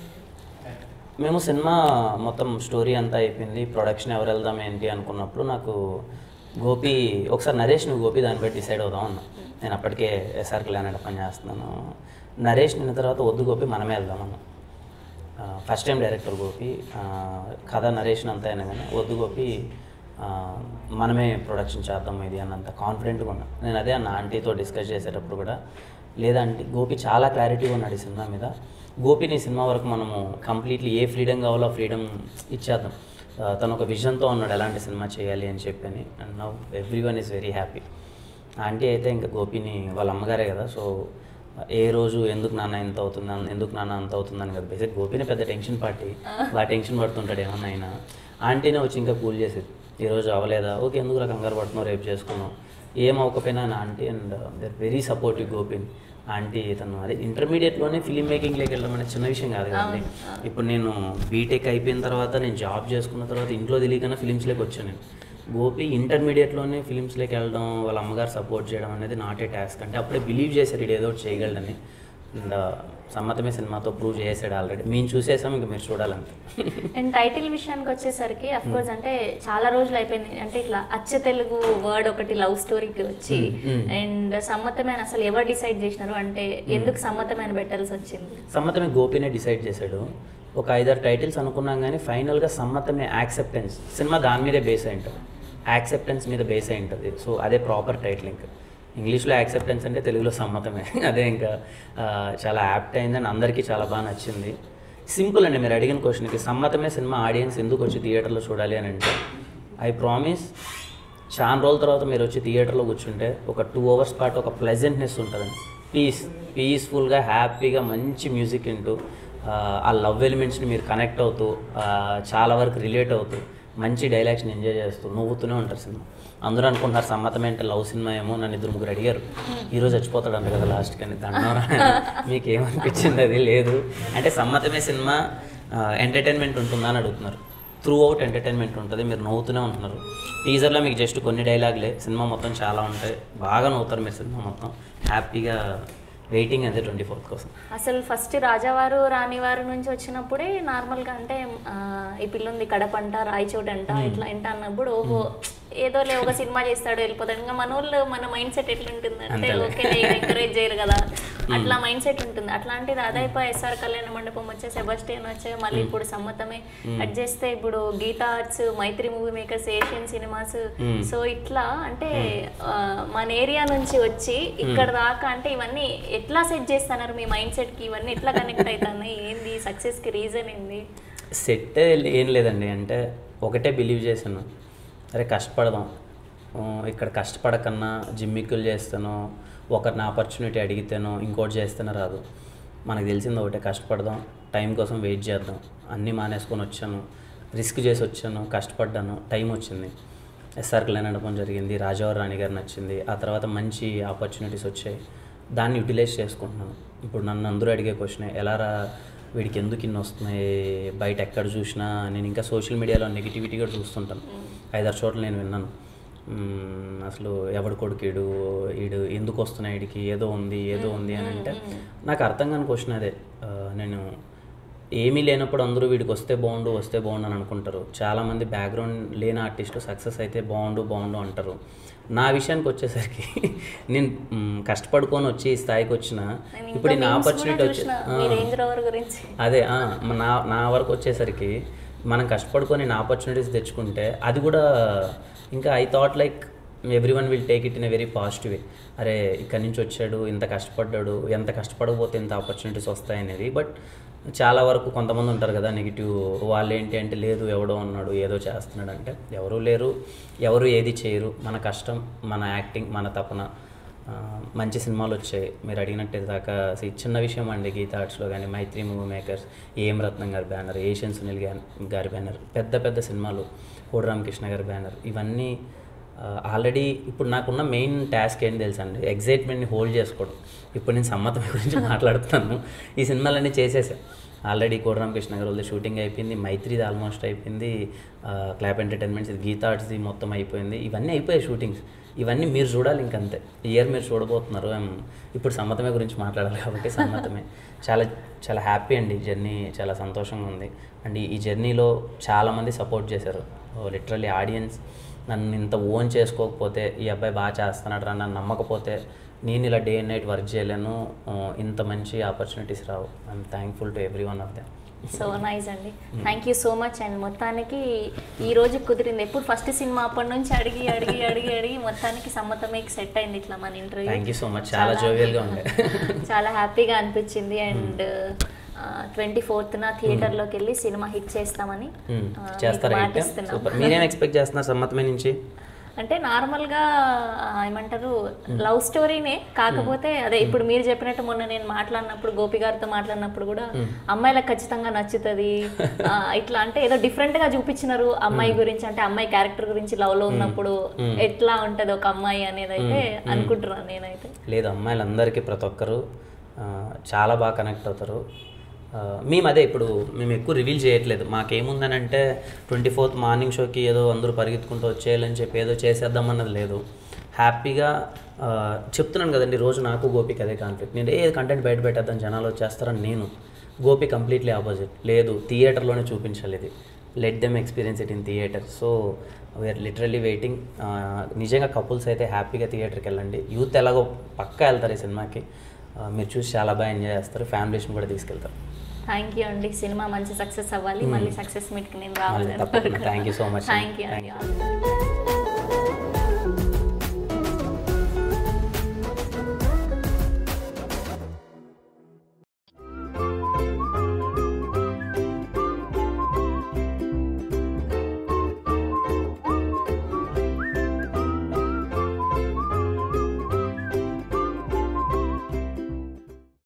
మేము సినిమా మొత్తం స్టోరీ అంతా అయిపోయింది ప్రొడక్షన్ ఎవరు వెళ్దాం ఏంటి అనుకున్నప్పుడు నాకు గోపి ఒకసారి నరేష్ నువ్వు గోపి దాన్ని బట్టి డిసైడ్ అవుదాం అన్నా నేను అప్పటికే ఎస్ఆర్ కళ్యాణ్ పని చేస్తున్నాను నరేష్ నిన్న తర్వాత వద్దు గోపి మనమే వెళ్దాం అన్నా ఫస్ట్ టైం డైరెక్టర్ గోపి ఆ, కథ నరేషన్ అంతా అయినా కానీ వద్దు గోపి ఆ, మనమే ప్రొడక్షన్ చేద్దాం ఇది అన్నంత కాన్ఫిడెంట్గా ఉన్నా నేను అదే అన్న ఆంటీతో డిస్కస్ చేసేటప్పుడు కూడా లేదంటే గోపి చాలా క్లారిటీగా ఉన్నాడు ఈ సినిమా మీద గోపిని ఈ సినిమా వరకు మనము కంప్లీట్లీ ఏ ఫ్రీడమ్ కావాలో ఆ ఫ్రీడమ్ ఇచ్చేద్దాం ఆ, తను ఒక విజన్తో ఉన్నాడు ఎలాంటి సినిమా చేయాలి అని చెప్పని and now everyone is very happy aunty అయితే ఇంకా గోపిని వాళ్ళ అమ్మగారే కదా సో ఏ రోజు ఎందుకు నాన్న ఇంత అవుతుంది అన్న- ఎందుకు నాన్న అంత అవుతుందని కదా బేసిక్ గోపిని పెద్ద టెన్షన్ పార్టీ బాగా టెన్షన్ పడుతుంటాడు ఏమన్నా అయినా ఆంటీనే వచ్చి ఇంకా కూల్ చేసేది ఈరోజు అవ్వలేదా ఓకే ఎందుకు రా కంగారు పడుతున్నావు రేపు చేసుకున్నాం ఏం అవ్వకపోయినా నా aunty and they're very supportive గోపిన్ ఆంటీ తను అదే ఇంటర్మీడియట్లోనే ఫిలిం మేకింగ్లోకి వెళ్ళడం అనేది చిన్న విషయం కాదు కదండి ఇప్పుడు నేను బీటెక్ అయిపోయిన తర్వాత నేను జాబ్ చేసుకున్న తర్వాత ఇంట్లో తెలియకన్నా ఫిలిమ్స్లోకి వచ్చాను నేను గోపి ఇంటర్మీడియట్లోనే ఫిలిమ్స్లోకి వెళ్ళడం వాళ్ళ అమ్మగారు సపోర్ట్ చేయడం అనేది నాట్ ఏ టాస్క్ అంటే అప్పుడే బిలీవ్ చేశారు ఇది ఏదో ఒకటి చేయగలడని అండ్ సమ్మతమే సినిమాతో ప్రూవ్ చేసాడు ఆల్రెడీ మేము చూసేసాం ఇంకా మీరు చూడాలంటే అండ్ టైటిల్ విషయానికి వచ్చేసరికి అఫ్ కోర్స్ అంటే చాలా రోజులు అయిపోయింది అంటే ఇట్లా అచ్చ తెలుగు వర్డ్ ఒకటి లవ్ స్టోరీకి వచ్చి అండ్ సమ్మతమైన అసలు ఎవరు డిసైడ్ చేసినారు అంటే ఎందుకు సమ్మతమైన పెట్టాల్సి వచ్చింది సమ్మతమే గోపినే డిసైడ్ చేశాడు ఒక ఐదారు టైటిల్స్ అనుకున్నాం కానీ ఫైనల్గా సమ్మతమే యాక్సెప్టెన్స్ సినిమా దాని మీదే బేస్ అయి ఉంటుంది యాక్సెప్టెన్స్ మీద బేస్ అయి ఉంటుంది సో అదే ప్రాపర్ టైటిల్ ఇంకా ఇంగ్లీష్లో యాక్సెప్టెన్స్ అంటే తెలుగులో సమ్మతమే అదే ఇంకా ఆ, చాలా యాప్ట్ అయిందని అందరికీ చాలా బాగా నచ్చింది సింపుల్ అండి మీరు అడిగిన క్వశ్చన్కి సమ్మతమే సినిమా ఆడియన్స్ ఎందుకు వచ్చి థియేటర్లో చూడాలి అని అంటే ఐ ప్రామిస్ చాలా రోజుల తర్వాత మీరు వచ్చి థియేటర్లో కూర్చుంటే ఒక టూ అవర్స్ పాటు ఒక ప్లెజెంట్నెస్ ఉంటుందండి పీస్ పీస్ఫుల్గా హ్యాపీగా మంచి మ్యూజిక్ వింటూ ఆ, ఆ లవ్ ఎలిమెంట్స్ని మీరు కనెక్ట్ అవుతూ ఆ, చాలా వరకు రిలేట్ అవుతూ మంచి డైలాగ్స్ని ఎంజాయ్ చేస్తూ నవ్వుతూనే ఉంటారు సినిమా అందరూ అనుకుంటున్నారు సమ్మతమే అంటే లవ్ సినిమా ఏమో నన్ను ఇద్దరు ముగ్గురు అడిగారు ఈరోజు చచ్చిపోతాడు అంట కదా లాస్ట్ కానీ దండం మీకు ఏమనిపించింది అది లేదు అంటే సమ్మతమే సినిమా ఎంటర్టైన్మెంట్ ఉంటుందా అని అడుగుతున్నారు త్రూ అవుట్ ఎంటర్టైన్మెంట్ ఉంటుంది మీరు నవ్వుతూనే ఉంటున్నారు టీజర్లో మీకు జస్ట్ కొన్ని డైలాగులే సినిమా మొత్తం చాలా ఉంటాయి బాగా నవ్వుతారు మీరు సినిమా మొత్తం హ్యాపీగా వెయిటింగ్ అదే ట్వంటీ ఫోర్త్ కోసం అసలు ఫస్ట్ రాజావారు రాణివారు నుంచి వచ్చినప్పుడే నార్మల్గా అంటే ఆ, ఈ పిల్లుంది కడపంట రాయచోట అంట ఇట్లా ఇంట అన్నప్పుడు ఓహో ఏదో లే ఒక సినిమా చేస్తాడు వెళ్ళిపోతాడు ఇంకా మన వాళ్ళు మన మైండ్ సెట్ ఎట్లుంటుంది అంటే అంతేలే. ఓకే ఎంకరేజ్ చేయరు కదా అట్లా మైండ్ సెట్ ఉంటుంది అట్లాంటిది అదైపో ఎస్ఆర్ కళ్యాణ మండపం వచ్చే సెబస్టియన్ వచ్చే మళ్ళీ ఇప్పుడు సమ్మతమే కట్ చేస్తే ఇప్పుడు గీతా ఆర్ట్స్ మైత్రి మూవీ మేకర్స్ ఏషియన్ సినిమాస్ Hmm. సో ఇట్లా అంటే ఆ, మన ఏరియా నుంచి వచ్చి ఇక్కడ దాకా అంటే ఇవన్నీ ఎట్లా సెట్ చేస్తున్నారు మీ మైండ్ సెట్ కి ఇవన్నీ ఎట్లా కనెక్ట్ అవుతున్నాయి ఏంది సక్సెస్ కి రీజన్ ఏంది సెట్ ఏం లేదండి అంటే ఒకటే బిలీవ్ చేశాను అరే కష్టపడదాం ఆ, ఇక్కడ కష్టపడకన్నా జిమ్మిక్కులు చేస్తాను ఒకరిని ఆపర్చునిటీ అడిగితేనో ఇంకోటి చేస్తేనే రాదు మనకు తెలిసింది ఒకటే కష్టపడదాం టైం కోసం వెయిట్ చేద్దాం అన్నీ మానేసుకొని వచ్చాను రిస్క్ చేసి వచ్చాను కష్టపడ్డాను టైం వచ్చింది ఎస్ఆర్ కళ్యాణ్ నడపడం జరిగింది రాజావారి రాణి గారు నచ్చింది ఆ తర్వాత మంచి ఆపర్చునిటీస్ వచ్చాయి దాన్ని యూటిలైజ్ చేసుకుంటున్నాను ఇప్పుడు నన్ను అందరూ అడిగే క్వశ్చన్ ఎలా రా వీడికి ఎందుకు ఇన్ని వస్తున్నాయి బయట ఎక్కడ చూసినా నేను ఇంకా సోషల్ మీడియాలో నెగిటివిటీ కూడా చూస్తుంటాను ఐదారు చోట్ల నేను విన్నాను మ్మ్, అసలు ఎవడు కొడుకుడు ఈడు ఎందుకు వస్తున్నాయి వీడికి ఏదో ఉంది ఏదో ఉంది అని అంటే నాకు అర్థం కాని క్వశ్చన్ అదే ఆ, నేను ఏమీ లేనప్పుడు అందరూ వీడికి వస్తే బాగుండు వస్తే బాగుండు అని అనుకుంటారు చాలామంది బ్యాక్గ్రౌండ్ లేని ఆర్టిస్టు సక్సెస్ అయితే బాగుండు బాగుండు అంటారు నా విషయానికి వచ్చేసరికి నేను మ్, కష్టపడుకొని వచ్చి ఈ స్థాయికి వచ్చిన నేను ఇప్పుడు ఇంకా నా memes ఆపర్చునిటీ కూడా వచ్చి చూసిన, ఆ. మీ రేంజ్ రోవర్ గురించి అదే ఆ, మ- నా నా వరకు వచ్చేసరికి మనం కష్టపడుకొని నా ఆపర్చునిటీస్ తెచ్చుకుంటే అది కూడా ఇంకా I thought like everyone will take it in a very positive way అరే ఇక్కడి నుంచి వచ్చాడు ఇంత కష్టపడ్డాడు ఎంత కష్టపడకపోతే ఇంత ఆపర్చునిటీస్ వస్తాయనేది బట్ చాలా వరకు కొంతమంది ఉంటారు కదా నెగిటివ్ వాళ్ళు ఏంటి అంటే లేదు ఎవడో ఉన్నాడు ఏదో చేస్తున్నాడు అంటే ఎవరు లేరు ఎవరు ఏది చేయరు మన కష్టం మన యాక్టింగ్ మన తపన ఆ, మంచి సినిమాలు వచ్చాయి మీరు అడిగినట్టు దాకా అసలు ఈ చిన్న విషయం అండి గీతా ఆర్ట్స్లో కానీ మైత్రి మూవీ మేకర్స్ ఏం రత్నం గారి బ్యానర్ ఏషియన్ సునీల్ గారి గారి బ్యానర్ పెద్ద పెద్ద సినిమాలు కోడి రామకృష్ణ గారి బ్యానర్ ఇవన్నీ ఆల్రెడీ ఇప్పుడు నాకున్న మెయిన్ టాస్క్ ఏంటి తెలుసా అండి ఎగ్జైట్మెంట్ని హోల్డ్ చేసుకోవడం ఇప్పుడు నేను సమ్మతం గురించి మాట్లాడుతున్నాను ఈ సినిమాలన్నీ చేసేసా ఆల్రెడీ కోడి రామకృష్ణ గారి వాళ్ళది షూటింగ్ అయిపోయింది మైత్రిది ఆల్మోస్ట్ అయిపోయింది క్లాప్ ఎంటర్టైన్మెంట్స్ ఇది గీతా ఆర్ట్స్ది మొత్తం అయిపోయింది ఇవన్నీ అయిపోయాయి షూటింగ్స్ ఇవన్నీ మీరు చూడాలి ఇంకంతే ఈ ఇయర్ మీరు చూడబోతున్నారు Um, ఇప్పుడు సమ్మతమే గురించి మాట్లాడాలి కాబట్టి సమ్మతమే చాలా చాలా హ్యాపీ అండి ఈ జర్నీ చాలా సంతోషంగా ఉంది అండ్ ఈ జర్నీలో చాలామంది సపోర్ట్ చేశారు లిటరల్లీ ఆడియన్స్ నన్ను ఇంత ఓన్ చేసుకోకపోతే ఈ అబ్బాయి బాగా చేస్తున్నాడు రా నన్ను నమ్మకపోతే నేను ఇలా డే అండ్ నైట్ వర్క్ చేయలేను ఆ, ఇంత మంచి ఆపర్చునిటీస్ రావు I'm thankful to everyone of them so nice అండి thank you so much and మొత్తానికి ఈ రోజు కుదిరింది ఎప్పుడు ఫస్ట్ సినిమా అప్పటి నుంచి అడిగి అడిగి అడిగి అడిగి మొత్తానికి సమ్మతమే సెట్ అయింది ఇట్లా మన interview thank you so much చాలా జోవియల్గా ఉండే చాలా హ్యాపీగా అనిపించింది అండ్ ట్వంటీ ఫోర్త్న థియేటర్లోకి వెళ్ళి సినిమా హిట్ చేస్తామని మ్మ్. ఆ, మీకు చేస్తారా హిట్ మాటిస్తున్నాం. సూపర్ మీరేం ఎక్స్పెక్ట్ చేస్తున్నారు సమ్మతమే నుంచి అంటే నార్మల్గా ఆ, ఏమంటారు లవ్ స్టోరీనే కాకపోతే అదే ఇప్పుడు మీరు చెప్పినట్టు మొన్న నేను మాట్లాడినప్పుడు గోపి గారితో మాట్లాడినప్పుడు కూడా అమ్మాయిలకు ఖచ్చితంగా నచ్చుతుంది ఆ, ఇట్లా అంటే ఏదో డిఫరెంట్ గా చూపించినారు అమ్మాయి గురించి అంటే అమ్మాయి క్యారెక్టర్ గురించి లవ్ లో ఉన్నప్పుడు ఎట్లా ఉంటది ఒక అమ్మాయి అనేది అయితే అనుకుంటున్నాను నేనైతే లేదు అమ్మాయిలందరికీ ప్రతి ఒక్కరు ఆ, చాలా బాగా కనెక్ట్ అవుతారు ఆ, మేము అదే ఇప్పుడు మేము ఎక్కువ రివీల్ చేయట్లేదు మాకేముందని అంటే ట్వంటీ ఫోర్త్ మార్నింగ్ షోకి ఏదో అందరూ పరిగెత్తుకుంటూ వచ్చేయాలని చెప్పి ఏదో చేసేద్దాం అన్నది లేదు హ్యాపీగా ఆ, చెప్తున్నాను కదండి రోజు నాకు గోపికి అదే కాన్ఫ్లిక్ట్ నేను ఏ కంటెంట్ బయట పెట్టేద్దాం జనాలు వచ్చేస్తారని నేను గోపి కంప్లీట్లీ ఆపోజిట్ లేదు థియేటర్లోనే చూపించాలి ఇది let them experience it in theatre so we are literally waiting నిజంగా కపుల్స్ అయితే హ్యాపీగా థియేటర్కి వెళ్ళండి యూత్ ఎలాగో పక్కా వెళ్తారు ఈ సినిమాకి ఆ, మీరు చూసి చాలా బాగా ఎంజాయ్ చేస్తారు ఫ్యామిలీస్ని కూడా తీసుకెళ్తారు థ్యాంక్ యూ అండి సినిమా మంచి సక్సెస్ అవ్వాలి మళ్ళీ సక్సెస్ మీట్కి నేను మళ్ళీ రావాలి తప్పకుండా thank you so much thank you అండి